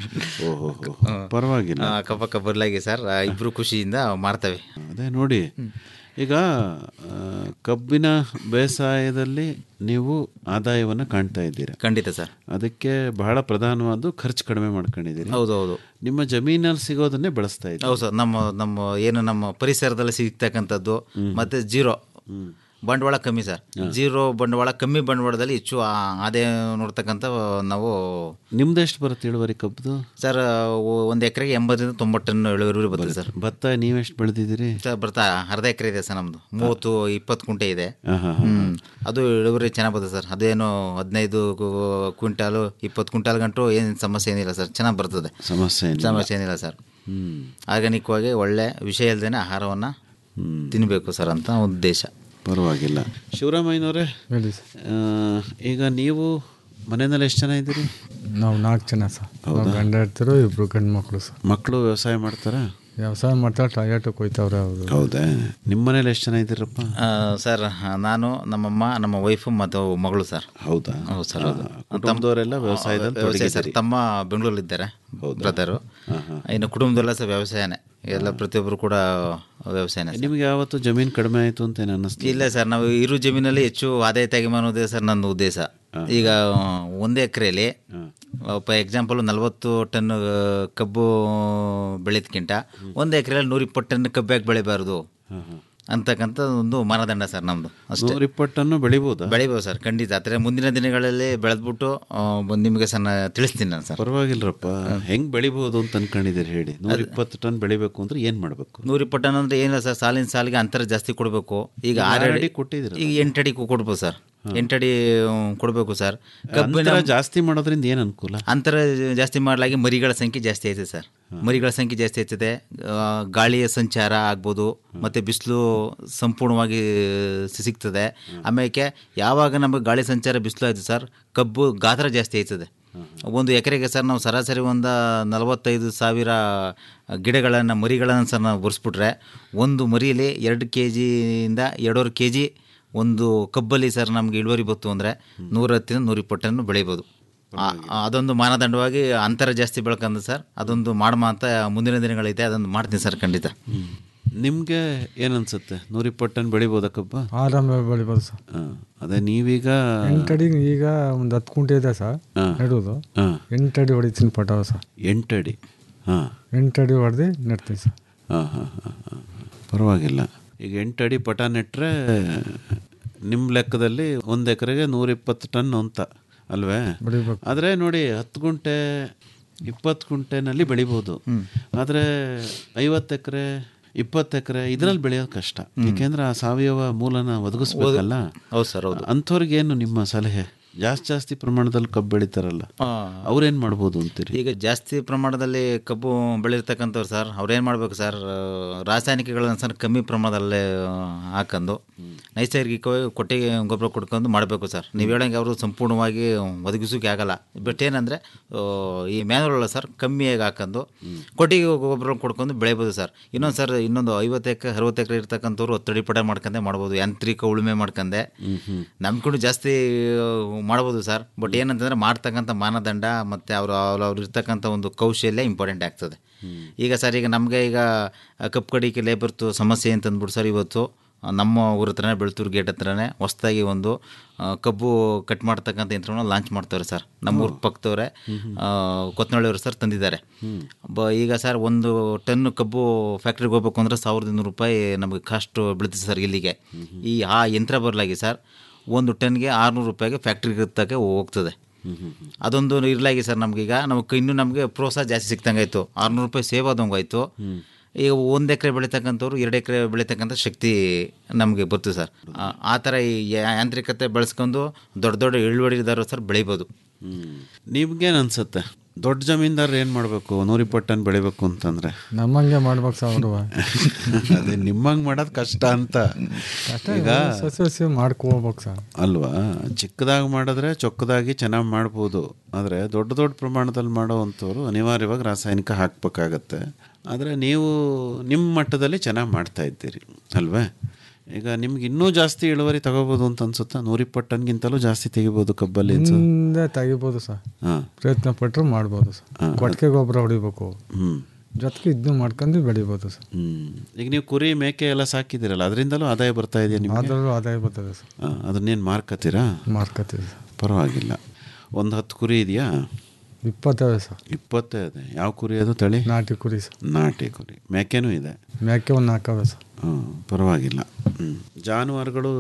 ಓಹೋ ಪರವಾಗಿಲ್ಲ ಆ, ಅಕ್ಕಪಕ್ಕ ಬರಲಾಗಿ ಸರ್ ಆ, ಇಬ್ರು ಖುಷಿಯಿಂದ ಮಾಡ್ತೇವೆ ಅದೇ ನೋಡಿ ಈಗ ಆ, ಕಬ್ಬಿನ ಬೇಸಾಯದಲ್ಲಿ ನೀವು ಆದಾಯವನ್ನು ಕಾಣ್ತಾ ಇದ್ದೀರಾ ಖಂಡಿತ ಸರ್ ಅದಕ್ಕೆ ಬಹಳ ಪ್ರಧಾನವಾದ ಖರ್ಚು ಕಡಿಮೆ ಮಾಡ್ಕೊಂಡಿದ್ದೀರಿ ಹೌದು ಹೌದು ನಿಮ್ಮ ಜಮೀನಲ್ಲಿ ಸಿಗೋದನ್ನೇ ಬಳಸ್ತಾ ಇದ್ದೀರಿ ಹೌದು ಸರ್ ನಮ್ಮ ನಮ್ಮ ಏನು ನಮ್ಮ ಪರಿಸರದಲ್ಲಿ ಸಿಗ್ತಕ್ಕಂಥದ್ದು ಮತ್ತೆ ಜೀರೋ ಬಂಡವಾಳ ಕಮ್ಮಿ ಸರ್ ಜೀರೋ ಬಂಡವಾಳ ಕಮ್ಮಿ ಬಂಡವಾಳದಲ್ಲಿ ಹೆಚ್ಚು ಆ- ಆದಾಯ ನೋಡ್ತಕ್ಕಂಥ ನಾವು ನಿಮ್ದು ಎಷ್ಟು ಬರುತ್ತೆ ಇಳುವರಿ ಕಬ್ಬದು ಸರ್ ಒಂದು ಎಕರೆಗೆ ಎಂಬತ್ತರಿಂದ ತೊಂಬತ್ತು ಟನ್ ಇಳುವರಿ ಬರ್ತದೆ ಸರ್ ಭತ್ತ ನೀವೆಷ್ಟು ಬೆಳೆದಿದ್ದೀರಿ ಸರ್ ಬರ್ತಾ ಅರ್ಧ ಎಕರೆ ಇದೆ ಸರ್ ನಮ್ಮದು ಮೂವತ್ತು ಇಪ್ಪತ್ತು ಕುಂಟೆ ಇದೆ ಹಾಂ ಹಾಂ ಹಾಂ ಹ್ಮ್. ಅದು ಇಳುವರಿ ಚೆನ್ನಾಗಿ ಬರ್ತದೆ ಸರ್ ಅದೇನು ಹದಿನೈದು ಕು- ಕ್ವಿಂಟಾಲು ಇಪ್ಪತ್ತು ಕ್ವಿಂಟಾಲ್ ಗಂಟು ಏನು ಸಮಸ್ಯೆ ಏನಿಲ್ಲ ಸರ್ ಚೆನ್ನಾಗಿ ಬರ್ತದೆ ಸಮಸ್ಯೆ ಏನಿಲ್ಲ. ಸಮಸ್ಯೆ ಏನಿಲ್ಲ ಸರ್ ಹ್ಞೂ ಆರ್ಗ್ಯಾನಿಕ್ವಾಗಿ ಒಳ್ಳೆ ವಿಷಯ ಇಲ್ಲದೇ ಆಹಾರವನ್ನು ತಿನ್ನಬೇಕು ಸರ್ ಅಂತ ಉದ್ದೇಶ ಪರವಾಗಿಲ್ಲ ಶಿವರಾಮಯ್ಯನವರೇ ಹೇಳಿ ಸರ್ ಆ, ಈಗ ನೀವು ಮನೆಯಲ್ಲಿ ಎಷ್ಟು ಜನ ಇದ್ದೀರಿ ನಾವು ನಾಲ್ಕು ಜನ ಸರ್ ನಾವು ಗಂಡ ಇರ್ತಿರೋ ಇಬ್ರು ಗಂಡು ಮಕ್ಕಳು ಸರ್ ಮಕ್ಕಳು ವ್ಯವಸಾಯ ಮಾಡ್ತಾರಾ ವ್ಯವಸಾಯ ಮಾಡ್ತಾರೆ ಟೊಯಾಟೋಕ್ಕೆ ಹೋಯ್ತವ್ರೆ ಅವರು ಹೌದಾ ನಿಮ್ಮ ಮನೇಲಿ ಎಷ್ಟು ಜನ ಇದ್ದೀರಪ್ಪ ಆ, ಸರ್ ನಾನು ನಮ್ಮಮ್ಮ ನಮ್ಮ ವೈಫು ಮತ್ತು ಮಗಳು ಸರ್ ಹೌದಾ ಹೌದು ಸರ್ ಹೌದು ಆ, ಕುಟುಂಬದವರೆಲ್ಲ ವ್ಯವಸಾಯದಲ್ಲಿ ವ್ಯವಸಾಯ ಸರ್ ತೊಡಗಿದ್ದೀರಿ. ತಮ್ಮ ಬೆಂಗಳೂರಲ್ಲಿದ್ದಾರೆ ಬ್ರದರು ಇನ್ನು ಕುಟುಂಬದಲ್ಲ ಸರ್ ವ್ಯವಸಾಯನೇ ಎಲ್ಲ ಪ್ರತಿಯೊಬ್ಬರು ಕೂಡ ವ್ಯವಸಾಯನೇ ಸರ್. ನಿಮ್ಗೆ ಯಾವತ್ತು ಜಮೀನು ಕಡಿಮೆ ಆಯಿತು ಅಂತ ಏನು ಅನ್ನಿಸ್ತು ಇಲ್ಲ ಸರ್ ನಾವು ಇರು ಜಮೀನಲ್ಲಿ ಹೆಚ್ಚು ಆದಾಯ ತೆಗೆಮ ಅನ್ನೋದೇ ಸರ್ ನನ್ನ ಉದ್ದೇಶ ಈಗ ಒಂದೇ ಎಕರೆಯಲ್ಲಿ ಫಾರ್ ಎಕ್ಸಾಂಪಲ್ ನಲ್ವತ್ತು ಟನ್ ಕಬ್ಬು ಬೆಳೆದಕ್ಕಿಂತ ಒಂದು ಎಕರೆಯಲ್ಲಿ ನೂರ ಇಪ್ಪತ್ತು ಟನ್ ಕಬ್ಬು ಯಾಕೆ ಬೆಳಿಬಾರ್ದು ಅಂತಕ್ಕಂಥ ಒಂದು ಮಾನದಂಡ ಸರ್ ನಮ್ಮದು ಅಷ್ಟೇ ನೂರ ಇಪ್ಪತ್ತನ್ನು ಬೆಳಿಬೋದಾ ಬೆಳಿಬೋದು ಸರ್ ಖಂಡಿತ ಆದರೆ ಮುಂದಿನ ದಿನಗಳಲ್ಲಿ ಬೆಳೆದ್ಬಿಟ್ಟು ಆ, ಬಂದು ನಿಮಗೆ ಸರ್ ನಾನು ತಿಳಿಸ್ತೀನಿ ನಾನು ಸರ್ ಪರವಾಗಿಲ್ಲರಪ್ಪ ಹೆಂಗ್ ಬೆಳಿಬಹುದು ಅಂತ ಅನ್ಕೊಂಡಿದ್ದೀರಿ ಹೇಳಿ ನೂರ ಇಪ್ಪತ್ತು ಟನ್ ಬೆಳಿಬೇಕು ಅಂದ್ರೆ ಏನ್ ಮಾಡ್ಬೇಕು ನೂರ ಇಪ್ಪತ್ತು ಟನ್ ಅಂದರೆ ಏನಿಲ್ಲ ಸರ್ ಸಾಲಿನ ಸಾಲಿಗೆ ಅಂತರ ಜಾಸ್ತಿ ಕೊಡಬೇಕು ಈಗ ಆರು ಆರು ಅಡಿ ಅಡಿ ಕೊಟ್ಟಿದ್ದೀರಲ್ಲ? ಈಗ ಎಂಟು ಅಡಿ ಕೊಡ್ಬೋದು ಸರ್ ಎಂಟು ಅಡಿ ಕೊಡಬೇಕು ಸರ್ ಕಬ್ಬಿನ ಅಂತರ ಜಾಸ್ತಿ ಮಾಡೋದ್ರಿಂದ ಏನ್ ಅನುಕೂಲ ಅಂತರ ಜಾಸ್ತಿ ಮಾಡಲಾಗಿ ಮರಿಗಳ ಸಂಖ್ಯೆ ಜಾಸ್ತಿ ಆಯ್ತದೆ ಸರ್ ಮರಿಗಳ ಸಂಖ್ಯೆ ಜಾಸ್ತಿ ಆಯ್ತದೆ ಆ, ಗಾಳಿಯ ಸಂಚಾರ ಆಗ್ಬೋದು ಮತ್ತು ಬಿಸಿಲು ಸಂಪೂರ್ಣವಾಗಿ ಸಿ- ಸಿಗ್ತದೆ ಆಮೇಲೆ ಯಾವಾಗ ನಮಗೆ ಗಾಳಿ ಸಂಚಾರ ಬಿಸಿಲು ಆಯ್ತು ಸರ್ ಕಬ್ಬು ಗಾತ್ರ ಜಾಸ್ತಿ ಆಯ್ತದೆ ಒಂದು ಎಕರೆಗೆ ಸರ್ ನಾವು ಸರಾಸರಿ ಒಂದು ನಲವತ್ತೈದು ಸಾವಿರ ಗಿಡಗಳನ್ನು ಮರಿಗಳನ್ನು ಸರ್ ನಾವು ಬರ್ಸ್ಬಿಟ್ರೆ ಒಂದು ಮರಿಯಲ್ಲಿ ಎರಡು ಕೆ ಜಿಯಿಂದ ಎರಡೂವರೆ ಕೆ ಜಿ ಒಂದು ಕಬ್ಬಲ್ಲಿ ಸರ್ ನಮಗೆ ಇಳುವರಿ ಬಂತು ಅಂದರೆ ನೂರ ಹತ್ತಿರ ನೂರ ಇಪ್ಪತ್ತನ್ನು ಬೆಳಿಬೋದು ಆ- ಅದೊಂದು ಮಾನದಂಡವಾಗಿ ಅಂತರ ಜಾಸ್ತಿ ಬೆಳ್ಕಂದು ಸರ್ ಅದೊಂದು ಮಾಡಮ ಅಂತ ಮುಂದಿನ ದಿನಗಳೈತೆ ಅದೊಂದು ಮಾಡ್ತೀನಿ ಸರ್ ಖಂಡಿತ ನಿಮ್ಗೆ ಏನ್ ಅನ್ಸುತ್ತೆ ನೂರ ಇಪ್ಪತ್ತು ಟನ್ ಬೆಳಿಬೋದಾ ಕಬ್ಬ ಆರಾಮ ಬೆಳಿಬೋದು ಸರ್ ಹಾ. ಅದೇ ನೀವೀಗ ಎಂಟಡಿ ಈಗ ಒಂದು ಹತ್ತು ಕುಂಟೆ ಇದೆ ಸರ್ ಹಾ. ನೆಡೋದು ಹಾ, ಎಂಟಡಿ ಹೊಡಿತೀನಿ ಪಟಾವ ಸರ್ ಎಂಟಡಿ ಹಾ ಎಂಟಡಿ ಹೊಡೆದು ನೆಡ್ತೀನಿ ಸರ್ ಹಾ, ಹಾ, ಹಾ, ಹಾ. ಪರವಾಗಿಲ್ಲ ಈಗ ಎಂಟು ಅಡಿ ಪಟ ನೆಟ್ರೆ ನಿಮ್ಮ ಲೆಕ್ಕದಲ್ಲಿ ಒಂದು ಎಕರೆಗೆ ನೂರ ಇಪ್ಪತ್ತು ಟನ್ ಅಂತ ಅಲ್ವೇ ಬೆಳಿಬೇಕು ಆದರೆ ನೋಡಿ ಹತ್ತು ಗುಂಟೆ ಇಪ್ಪತ್ತು ಗುಂಟೆನಲ್ಲಿ ಬೆಳಿಬೋದು ಆದರೆ ಐವತ್ತು ಎಕರೆ ಇಪ್ಪತ್ತು ಎಕರೆ ಇದರಲ್ಲಿ ಬೆಳೆಯೋದು ಕಷ್ಟ ಏಕೆಂದ್ರೆ ಆ ಸಾವಯವ ಮೂಲನ ಒದಗಿಸ್ಬೇಕಲ್ಲ ಹೌದು ಸರ್ ಹೌದು ಅಂಥವ್ರಿಗೇನು ನಿಮ್ಮ ಸಲಹೆ ಜಾಸ್ತಿ ಜಾಸ್ತಿ ಪ್ರಮಾಣದಲ್ಲಿ ಕಬ್ಬು ಬೆಳಿತಾರಲ್ಲ ಅವ್ರೇನು ಮಾಡ್ಬೋದು ಅಂತೀರಿ ಈಗ ಜಾಸ್ತಿ ಪ್ರಮಾಣದಲ್ಲಿ ಕಬ್ಬು ಬೆಳಿರ್ತಕ್ಕಂಥವ್ರು ಸರ್ ಅವ್ರೇನು ಮಾಡಬೇಕು ಸರ್ ಆ, ರಾಸಾಯನಿಕಗಳನ್ನ ಸರ್ ಕಮ್ಮಿ ಪ್ರಮಾಣದಲ್ಲೇ ಆ, ಹಾಕೊಂಡು ನೈಸರ್ಗಿಕವಾಗಿ ಕೊಟ್ಟಿಗೆ ಗೊಬ್ಬರ ಕೊಡ್ಕೊಂಡು ಮಾಡಬೇಕು ಸರ್ ನೀವು ಹೇಳಂಗೆ ಅವರು ಸಂಪೂರ್ಣವಾಗಿ ಒದಗಿಸೋಕೆ ಆಗಲ್ಲ ಬಟ್ ಏನಂದರೆ ಈ ಮ್ಯಾನುವಲ್ ಸರ್ ಕಮ್ಮಿಯಾಗಿ ಹಾಕೊಂಡು ಕೊಟ್ಟಿಗೆ ಗೊಬ್ಬರ ಕೊಡ್ಕೊಂಡು ಬೆಳಿಬೋದು ಸರ್ ಇನ್ನೊಂದು ಸರ್ ಇನ್ನೊಂದು ಐವತ್ತು ಎಕರೆ ಅರವತ್ತು ಎಕರೆ ಇರ್ತಕ್ಕಂಥವ್ರು ಹತ್ತಡಿ ಪಡ ಮಾಡ್ಕೊಂಡೆ ಮಾಡ್ಬೋದು ಯಾಂತ್ರಿಕ ಉಳುಮೆ ಮಾಡ್ಕೊಂಡೆ ನಮ್ಕೊಂಡು ಜಾಸ್ತಿ ಆ, ಮಾಡ್ಬೋದು ಸರ್ ಬಟ್ ಏನಂತಂದ್ರೆ ಮಾಡ್ತಕ್ಕಂಥ ಮಾನದಂಡ ಮತ್ತು ಅವರು ಅವ್ರು ಇರ್ತಕ್ಕಂಥ ಒಂದು ಕೌಶಲ್ಯ ಇಂಪಾರ್ಟೆಂಟ್ ಆಗ್ತದೆ ಈಗ ಸರ್ ಈಗ ನಮಗೆ ಈಗ ಕಪ್ಪು ಕಡಿಕೆ ಲೇಬರ್ತು ಸಮಸ್ಯೆ ಅಂತಂದ್ಬಿಟ್ಟು ಸರ್ ಇವತ್ತು ಆ, ನಮ್ಮ ಊರ ಹತ್ರನೇ ಬೆಳ್ತೂರು ಗೇಟ್ ಹತ್ರನೇ ಹೊಸ್ದಾಗಿ ಒಂದು ಆ, ಕಬ್ಬು ಕಟ್ ಮಾಡ್ತಕ್ಕಂಥ ಯಂತ್ರವನ್ನು ಲಾಂಚ್ ಮಾಡ್ತಾರೆ ಸರ್ ನಮ್ಮ ಊರ ಪಕ್ಕದವರೇ ಕೊತ್ತನಳ್ಳಿಯವರು ಸರ್ ತಂದಿದ್ದಾರೆ ಬ ಈಗ ಸರ್ ಒಂದು ಟನ್ ಕಬ್ಬು ಫ್ಯಾಕ್ಟ್ರಿಗೆ ಹೋಗ್ಬೇಕು ಅಂದ್ರೆ ಸಾವಿರದ ಇನ್ನೂರು ರೂಪಾಯಿ ನಮಗೆ ಕಾಸ್ಟ್ ಬೀಳುತ್ತೆ ಸರ್ ಇಲ್ಲಿಗೆ ಈ ಆ ಯಂತ್ರ ಬರಲಾಗಿ ಸರ್ ಒಂದು ಟನ್ಗೆ ಆರುನೂರು ರೂಪಾಯಿಗೆ ಫ್ಯಾಕ್ಟ್ರಿಗೆ ತಕ್ಕೆ ಹೋಗ್ತದೆ ಅದೊಂದು ಇರಲಾಗಿ ಸರ್ ನಮಗೀಗ ನಮಗೆ ಇನ್ನೂ ನಮಗೆ ಪ್ರೋತ್ಸಾಹ ಜಾಸ್ತಿ ಸಿಕ್ತಂಗೆ ಆಯಿತು ಆರುನೂರು ರೂಪಾಯಿ ಸೇವ್ ಆದಂಗೆ ಆಯಿತು ಈಗ ಒಂದು ಎಕರೆ ಬೆಳೀತಕ್ಕಂಥವ್ರು ಎರಡು ಎಕರೆ ಬೆಳೀತಕ್ಕಂಥ ಶಕ್ತಿ ನಮಗೆ ಬರ್ತದೆ ಸರ್ ಆ- ಆ ಥರ ಈ ಯಾ- ಯಾಂತ್ರಿಕತೆ ಬೆಳೆಸ್ಕೊಂಡು ದೊಡ್ಡ ದೊಡ್ಡ ಇಳುವರಿದಾರರು ಸರ್ ಬೆಳಿಬೋದು ನಿಮ್ಗೇನು ಅನ್ಸುತ್ತೆ ದೊಡ್ಡ ಜಮೀನ್ದಾರ ಏನು ಮಾಡಬೇಕು ನೂರಿಪ್ಪತ್ತು ಟನ್ ಬೆಳಿಬೇಕು ಅಂತಂದ್ರೆ ನಮ್ಮಂಗೆ ಮಾಡ್ಬೇಕು ಸರ್ ಅವರು ಅದೇ ನಿಮ್ಮಂಗೆ ಮಾಡೋದು ಕಷ್ಟ ಅಂತ ಈಗ ಸಸಿ ಸಸಿ ಮಾಡ್ಕೋಬೇಕು ಸರ್ ಅಲ್ವಾ ಚಿಕ್ಕದಾಗಿ ಮಾಡಿದ್ರೆ ಚೊಕ್ಕದಾಗಿ ಚೆನ್ನಾಗಿ ಮಾಡ್ಬೋದು ಆದರೆ ದೊಡ್ಡ ದೊಡ್ಡ ಪ್ರಮಾಣದಲ್ಲಿ ಮಾಡೋವಂಥವ್ರು ಅನಿವಾರ್ಯವಾಗಿ ರಾಸಾಯನಿಕ ಹಾಕಬೇಕಾಗತ್ತೆ ಆದರೆ ನೀವು ನಿಮ್ಮ ಮಟ್ಟದಲ್ಲಿ ಚೆನ್ನಾಗಿ ಮಾಡ್ತಾ ಇದ್ದೀರಿ ಅಲ್ವೇ ಈಗ ನಿಮ್ಗೆ ಇನ್ನೂ ಜಾಸ್ತಿ ಇಳುವರಿ ತಗೋಬೋದು ಅಂತ ಅನ್ಸುತ್ತಾ ನೂರಿಪ್ಪತ್ತು ಟನ್ಗಿಂತಲೂ ಜಾಸ್ತಿ ತೆಗಿಬೋದು ಕಬ್ಬಲ್ಲಿ ಅನ್ಸುತ್ತೆ ಹಿಂದೆ ತೆಗಿಬೋದು ಸರ್ ಹಾಂ ಪ್ರಯತ್ನ ಪಟ್ಟರು ಮಾಡ್ಬೋದು ಸರ್ ಕೊಟ್ಟಿಗೆ ಗೊಬ್ಬರ ಹೊಡಿಬೇಕು ಹ್ಞೂ ಜೊತೆಗೆ ಇದನ್ನು ಮಾಡ್ಕೊಂಡು ಬೆಳಿಬೋದು ಸರ್ ಹ್ಞೂ ಈಗ ನೀವು ಕುರಿ ಮೇಕೆ ಎಲ್ಲ ಸಾಕಿದ್ದೀರಲ್ಲ ಅದರಿಂದಲೂ ಆದಾಯ ಬರ್ತಾ ಇದೆಯಾ ನಿಮಗೆ ಆದರೂ ಆದಾಯ ಬರ್ತದೆ ಸರ್ ಅದನ್ನೇನು ಮಾರ್ಕತ್ತೀರಾ ಮಾರ್ಕತ್ತೀವಿ ಸರ್ ಪರವಾಗಿಲ್ಲ ಒಂದು ಹತ್ತು ಕುರಿ ಇದೆಯಾ ಇಪ್ಪತ್ತವೆ ಸರ್ ಇಪ್ಪತ್ತೇ ಇದೆ ಯಾವ ಕುರಿ ಅದು ತಳಿ ನಾಟಿ ಕುರಿ ಸರ್ ನಾಟಿ ಕುರಿ ಮೇಕೆನೂ ಇದೆ ಮೇಕೆ ಒಂದು ನಾಲ್ಕವೆ ಸರ್ ಹ್ಞೂ ಪರವಾಗಿಲ್ಲ ಹ್ಞೂ ಜಾನುವಾರುಗಳು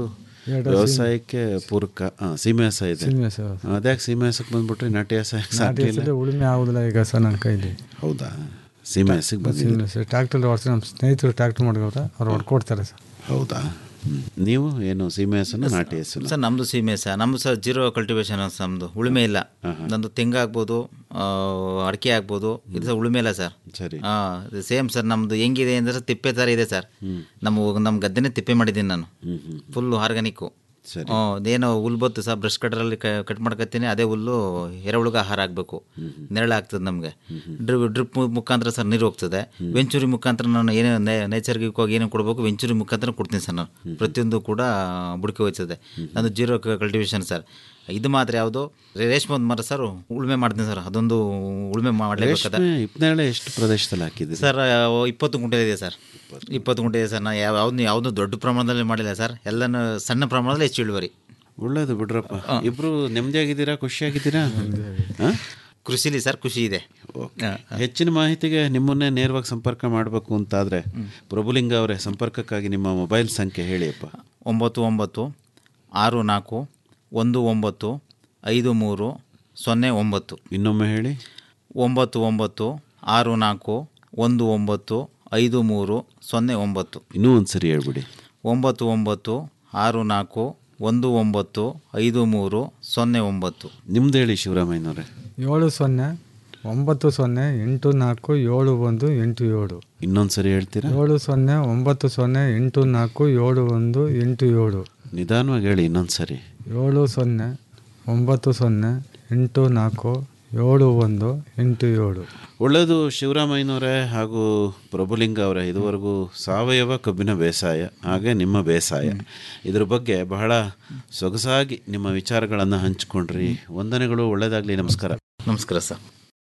ವ್ಯವಸಾಯಕ್ಕೆ ಪೂರಕ ಆ, ಸೀಮೆ ಹಸ ಇದೆ ಸೀಮೆ ಹಸ. ಅದ್ಯಾಕೆ ಸೀಮೆ ಹಸಕ್ಕೆ ಬಂದ್ಬಿಟ್ರಿ ನಾಟಿ ಹಸ ಯಾಕೆ ನಾಟಿ ಸಾಕ್ಲಿಲ್ಲ ಹಸಿದ್ರೆ ಉಳುಮೆ ಆಗೋದಿಲ್ಲ ಈಗ ಸರ್ ನನ್ನ ಕೈಲಿ ಹೌದಾ ಸೀಮೆ ಹಸಿಗೆ ಬಂದಿಲ್ಲ ಸೀಮೆ ಹಸಿ ಟ್ರ್ಯಾಕ್ಟರ್ ಹೊಡ್ಸಿ ನಮ್ಮ ಸ್ನೇಹಿತರು ಟ್ರ್ಯಾಕ್ಟರ್ ಮಾಡ್ಕೊವ್ರೆ ಅವ್ರು ಹೊಡ್ಕೊಡ್ತಾರೆ ಸರ್ ಹೌದಾ ಹ್ಮ್. ನೀವು ಏನು ಸೀಮೆ ಹಸನ ನಾಟಿ ಹಸನ ಸರ್ ನಮ್ಮದು ಸೀಮೆ ಸರ್ ನಮ್ಮದು ಸರ್ ಜೀರೋ ಕಲ್ಟಿವೇಶನ್ ನಮ್ಮದು ಉಳುಮೆ ಇಲ್ಲ ನಮ್ಮದು ತೆಂಗು ಆಗ್ಬೋದು ಆ, ಅಡಿಕೆ ಆಗ್ಬೋದು ಇದು ಸರ್ ಉಳುಮೆ ಇಲ್ಲ ಸರ್ ಸರಿ ಹಾಂ ಸೇಮ್ ಸರ್ ನಮ್ಮದು ಹೆಂಗಿದೆ ಅಂದರೆ ತಿಪ್ಪೆ ಥರ ಇದೆ ಸರ್ ನಮ್ಮ ನಮ್ಮ ಗದ್ದೆನೇ ತಿಪ್ಪೆ ಮಾಡಿದ್ದೀನಿ ನಾನು ಫುಲ್ಲು ಆರ್ಗಾನಿಕ್ಕು ಸರಿ ಏನೋ ಹುಲ್ಲು ಬತ್ತು ಸರ್ ಬ್ರಷ್ ಕಟ್ರಲ್ಲಿ ಕಟ್ ಮಾಡ್ಕೊತೀನಿ ಅದೇ ಹುಲ್ಲು ಎರೆಹುಳುಗ ಆಹಾರ ಆಗಬೇಕು ನೆರಳು ಆಗ್ತದೆ ನಮಗೆ ಡ್ರಿಪ್ ಡ್ರಿಪ್ ಮುಖಾಂತರ ಸರ್ ನೀರು ಹೋಗ್ತದೆ ವೆಂಚುರಿ ಮುಖಾಂತರ ನಾನು ಏನೇ ನೈಸರ್ಗಿಕವಾಗಿ ಏನೇನು ಕೊಡಬೇಕು ವೆಂಚುರಿ ಮುಖಾಂತರ ಕೊಡ್ತೀನಿ ಸರ್ ನಾನು ಪ್ರತಿಯೊಂದು ಕೂಡ ಬುಡಕೆ ಹೋಯ್ತದೆ ನಂದು ಜೀರೋ ಕಲ್ಟಿವೇಶನ್ ಸರ್ ಇದು ಮಾತ್ರ ಯಾವುದು ರೇಷ್ಮೆ ಒಂದು ಮರ ಸರ್ ಉಳುಮೆ ಮಾಡ್ತೀನಿ ಸರ್ ಅದೊಂದು ಉಳುಮೆ ಮಾಡಲೇಬೇಕಾದ ರೇಷ್ಮೆ ಹಿಪ್ನೇಳೆ ಎಷ್ಟು ಪ್ರದೇಶದಲ್ಲಿ ಹಾಕಿದ್ದೀರಿ ಸರ್ ಇಪ್ಪತ್ತು ಗುಂಟೆ ಇದೆ ಸರ್ ಇಪ್ಪತ್ತು ಗುಂಟೆ ಇದೆ ಸರ್ ನಾ ಯಾವ ಯಾವ್ದು ಯಾವುದು ದೊಡ್ಡ ಪ್ರಮಾಣದಲ್ಲಿ ಮಾಡಿಲ್ಲ ಸರ್ ಎಲ್ಲನೂ ಸಣ್ಣ ಪ್ರಮಾಣದಲ್ಲಿ ಹೆಚ್ಚು ಇಳುವರಿ ಒಳ್ಳೇದು ಬಿಡ್ರಪ್ಪ ಇಬ್ರು ನೆಮ್ಮದಿಯಾಗಿದ್ದೀರಾ ಖುಷಿಯಾಗಿದ್ದೀರಾ ಹಾ? ಕೃಷಿಲಿ ಸರ್ ಖುಷಿ ಇದೆ ಓಕೆ. ಹೆಚ್ಚಿನ ಮಾಹಿತಿಗೆ ನಿಮ್ಮನ್ನೇ ನೇರವಾಗಿ ಸಂಪರ್ಕ ಮಾಡಬೇಕು ಅಂತಾದರೆ ಪ್ರಭುಲಿಂಗ ಅವರೇ ಸಂಪರ್ಕಕ್ಕಾಗಿ ನಿಮ್ಮ ಮೊಬೈಲ್ ಸಂಖ್ಯೆ ಹೇಳಿಯಪ್ಪ ಒಂಬತ್ತು ಒಂಬತ್ತು ಆರು ನಾಲ್ಕು ಒಂದು ಒಂಬತ್ತು ಐದು ಮೂರು ಸೊನ್ನೆ ಒಂಬತ್ತು ಇನ್ನೊಮ್ಮೆ ಹೇಳಿ ಒಂಬತ್ತು ಒಂಬತ್ತು ಆರು ನಾಲ್ಕು ಒಂದು ಒಂಬತ್ತು ಐದು ಮೂರು ಸೊನ್ನೆ ಒಂಬತ್ತು ಇನ್ನೂ ಒಂದು ಸರಿ ಹೇಳ್ಬಿಡಿ ಒಂಬತ್ತು ಒಂಬತ್ತು ಆರು ನಾಲ್ಕು ಒಂದು ಒಂಬತ್ತು ಐದು ಮೂರು ಸೊನ್ನೆ ಒಂಬತ್ತು ನಿಮ್ದು ಹೇಳಿ ಶಿವರಾಮಯ್ಯನವರೇ ಏಳು ಸೊನ್ನೆ ಒಂಬತ್ತು ಸೊನ್ನೆ ಎಂಟು ನಾಲ್ಕು ಏಳು ಒಂದು ಎಂಟು ಏಳು ಇನ್ನೊಂದು ಸರಿ ಹೇಳ್ತೀರಾ ಏಳು ಸೊನ್ನೆ ಒಂಬತ್ತು ಸೊನ್ನೆ ಎಂಟು ನಾಲ್ಕು ಏಳು ಒಂದು ಎಂಟು ಏಳು ನಿಧಾನವಾಗಿ ಹೇಳಿ ಇನ್ನೊಂದು ಸರಿ ಏಳು ಸೊನ್ನೆ ಒಂಬತ್ತು ಸೊನ್ನೆ ಎಂಟು ನಾಲ್ಕು ಏಳು ಒಂದು ಎಂಟು ಏಳು ಒಳ್ಳೆಯದು ಶಿವರಾಮಯ್ಯನವರೇ ಹಾಗೂ ಪ್ರಭುಲಿಂಗ ಅವರೇ ಇದುವರೆಗೂ ಸಾವಯವ ಕಬ್ಬಿನ ಬೇಸಾಯ ಹಾಗೆ ನಿಮ್ಮ ಬೇಸಾಯ ಇದ್ರ ಬಗ್ಗೆ ಬಹಳ ಸೊಗಸಾಗಿ ನಿಮ್ಮ ವಿಚಾರಗಳನ್ನು ಹಂಚಿಕೊಂಡ್ರಿ ವಂದನೆಗಳು ಒಳ್ಳೆಯದಾಗಲಿ ನಮಸ್ಕಾರ ನಮಸ್ಕಾರ ಸರ್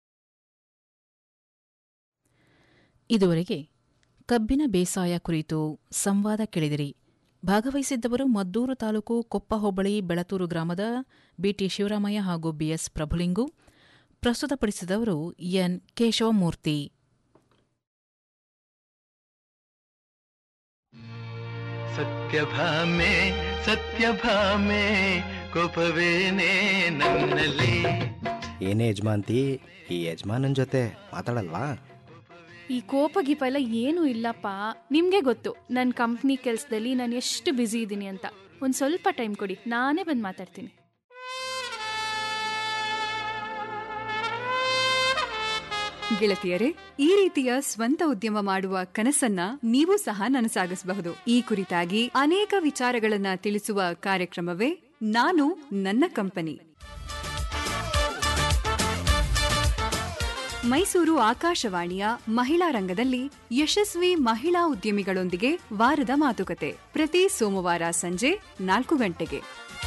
ಇದುವರೆಗೆ ಕಬ್ಬಿನ ಬೇಸಾಯ ಕುರಿತು ಸಂವಾದ ಕೇಳಿದಿರಿ ಭಾಗವಹಿಸಿದ್ದವರು ಮದ್ದೂರು ತಾಲೂಕು ಕೊಪ್ಪ ಹೋಬಳಿ ಬೆಳತೂರು ಗ್ರಾಮದ ಬಿಟಿ ಶಿವರಾಮಯ್ಯ ಹಾಗೂ ಬಿಎಸ್ ಪ್ರಭುಲಿಂಗು ಪ್ರಸ್ತುತಪಡಿಸಿದವರು ಎನ್ ಕೇಶವಮೂರ್ತಿ ಸತ್ಯಭಾಮೆ ಸತ್ಯಭಾಮೆ ಕೋಪವೇನೆ ನನ್ನಲ್ಲಿ ಏನೇ ಯಜಮಾನ್ತಿ ಈ ಯಜಮಾನನ ಜೊತೆ ಮಾತಾಡಲ್ವಾ ಈ ಕೋಪ ಗೀಪ ಎಲ್ಲ ಏನೂ ಇಲ್ಲಪ್ಪ ನಿಮ್ಗೆ ಗೊತ್ತು ನನ್ನ ಕಂಪ್ನಿ ಕೆಲಸದಲ್ಲಿ ನಾನು ಎಷ್ಟು ಬ್ಯುಸಿ ಇದ್ದೀನಿ ಅಂತ ಒಂದು ಸ್ವಲ್ಪ ಟೈಮ್ ಕೊಡಿ ನಾನೇ ಬಂದು ಮಾತಾಡ್ತೀನಿ ಗೆಳತಿಯರೇ ಈ ರೀತಿಯ ಸ್ವಂತ ಉದ್ಯಮ ಮಾಡುವ ಕನಸನ್ನ ನೀವು ಸಹ ನನಸಾಗಿಸಬಹುದು ಈ ಕುರಿತಾಗಿ ಅನೇಕ ವಿಚಾರಗಳನ್ನ ತಿಳಿಸುವ ಕಾರ್ಯಕ್ರಮವೇ ನಾನು ನನ್ನ ಕಂಪನಿ ಮೈಸೂರು ಆಕಾಶವಾಣಿಯ ಮಹಿಳಾ ರಂಗದಲ್ಲಿ ಯಶಸ್ವಿ ಮಹಿಳಾ ಉದ್ಯಮಿಗಳೊಂದಿಗೆ ವಾರದ ಮಾತುಕತೆ ಪ್ರತಿ ಸೋಮವಾರ ಸಂಜೆ ನಾಲ್ಕು ಗಂಟೆಗೆ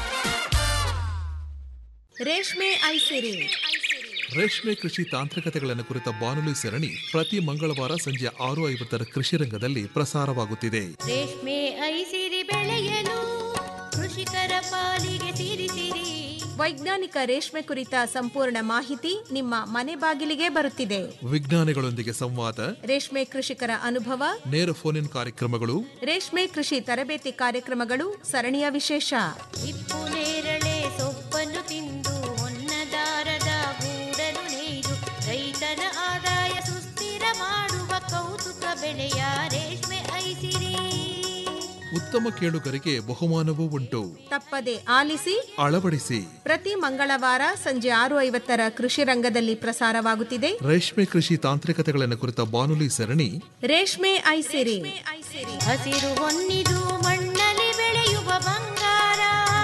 ರೇಷ್ಮೆ ಐಸಿರಿ ರೇಷ್ಮೆ ಕೃಷಿ ತಾಂತ್ರಿಕತೆಗಳನ್ನು ಕುರಿತ ಬಾನುಲಿ ಸರಣಿ ಪ್ರತಿ ಮಂಗಳವಾರ ಸಂಜೆ ಆರು ಐವತ್ತರ ಕೃಷಿ ರಂಗದಲ್ಲಿ ಪ್ರಸಾರವಾಗುತ್ತಿದೆ ರೇಷ್ಮೆ ಐಸಿರಿ ಬೆಳೆಯಲು ಕೃಷಿಕರ ಪಾಲಿಗೆ ಸಿರಿಸಿರಿ ವೈಜ್ಞಾನಿಕ ರೇಷ್ಮೆ ಕುರಿತ ಸಂಪೂರ್ಣ ಮಾಹಿತಿ ನಿಮ್ಮ ಮನೆ ಬಾಗಿಲಿಗೆ ಬರುತ್ತಿದೆ ವಿಜ್ಞಾನಿಗಳೊಂದಿಗೆ ಸಂವಾದ ರೇಷ್ಮೆ ಕೃಷಿಕರ ಅನುಭವ ನೇರ ಫೋನ್ ಇನ್ ಕಾರ್ಯಕ್ರಮಗಳು ರೇಷ್ಮೆ ಕೃಷಿ ತರಬೇತಿ ಕಾರ್ಯಕ್ರಮಗಳು ಸರಣಿಯ ವಿಶೇಷ ಇಪ್ಪು ನೇರಳೆ ಸೊಪ್ಪನ್ನು ತಿಂದು ಹೊನ್ನದಾರದ ಗೂಡಲು ನೇಯ್ದು ರೈತನ ಆದಾಯ ಸುಸ್ಥಿರ ಮಾಡುವ ಕೌತುಕ ಬೆಳೆಯ ರೇಷ್ಮೆ ಐಸಿರಿ ಉತ್ತಮ ಕೇಳುಗರಿಗೆ ಬಹುಮಾನವೂ ಉಂಟು ತಪ್ಪದೆ ಆಲಿಸಿ ಅಳವಡಿಸಿ ಪ್ರತಿ ಮಂಗಳವಾರ ಸಂಜೆ ಆರು ಐವತ್ತರ ಕೃಷಿ ರಂಗದಲ್ಲಿ ಪ್ರಸಾರವಾಗುತ್ತಿದೆ ರೇಷ್ಮೆ ಕೃಷಿ ತಾಂತ್ರಿಕತೆಗಳನ್ನು ಕುರಿತ ಬಾನುಲಿ ಸರಣಿ ರೇಷ್ಮೆ ಐಸಿರಿ ಹಸಿರು ಹೊನ್ನಿದು ಮಣ್ಣಲ್ಲಿ ಬೆಳೆಯುವ ಬಂಗಾರ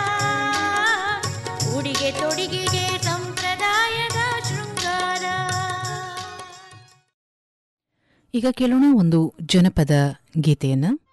ಉಡಿಗೆ ತೊಡಿಗೆಗೆ ಸಂಪ್ರದಾಯದ ಶೃಂಗಾರ ಈಗ ಕೇಳೋಣ ಒಂದು ಜನಪದ ಗೀತೆಯನ್ನು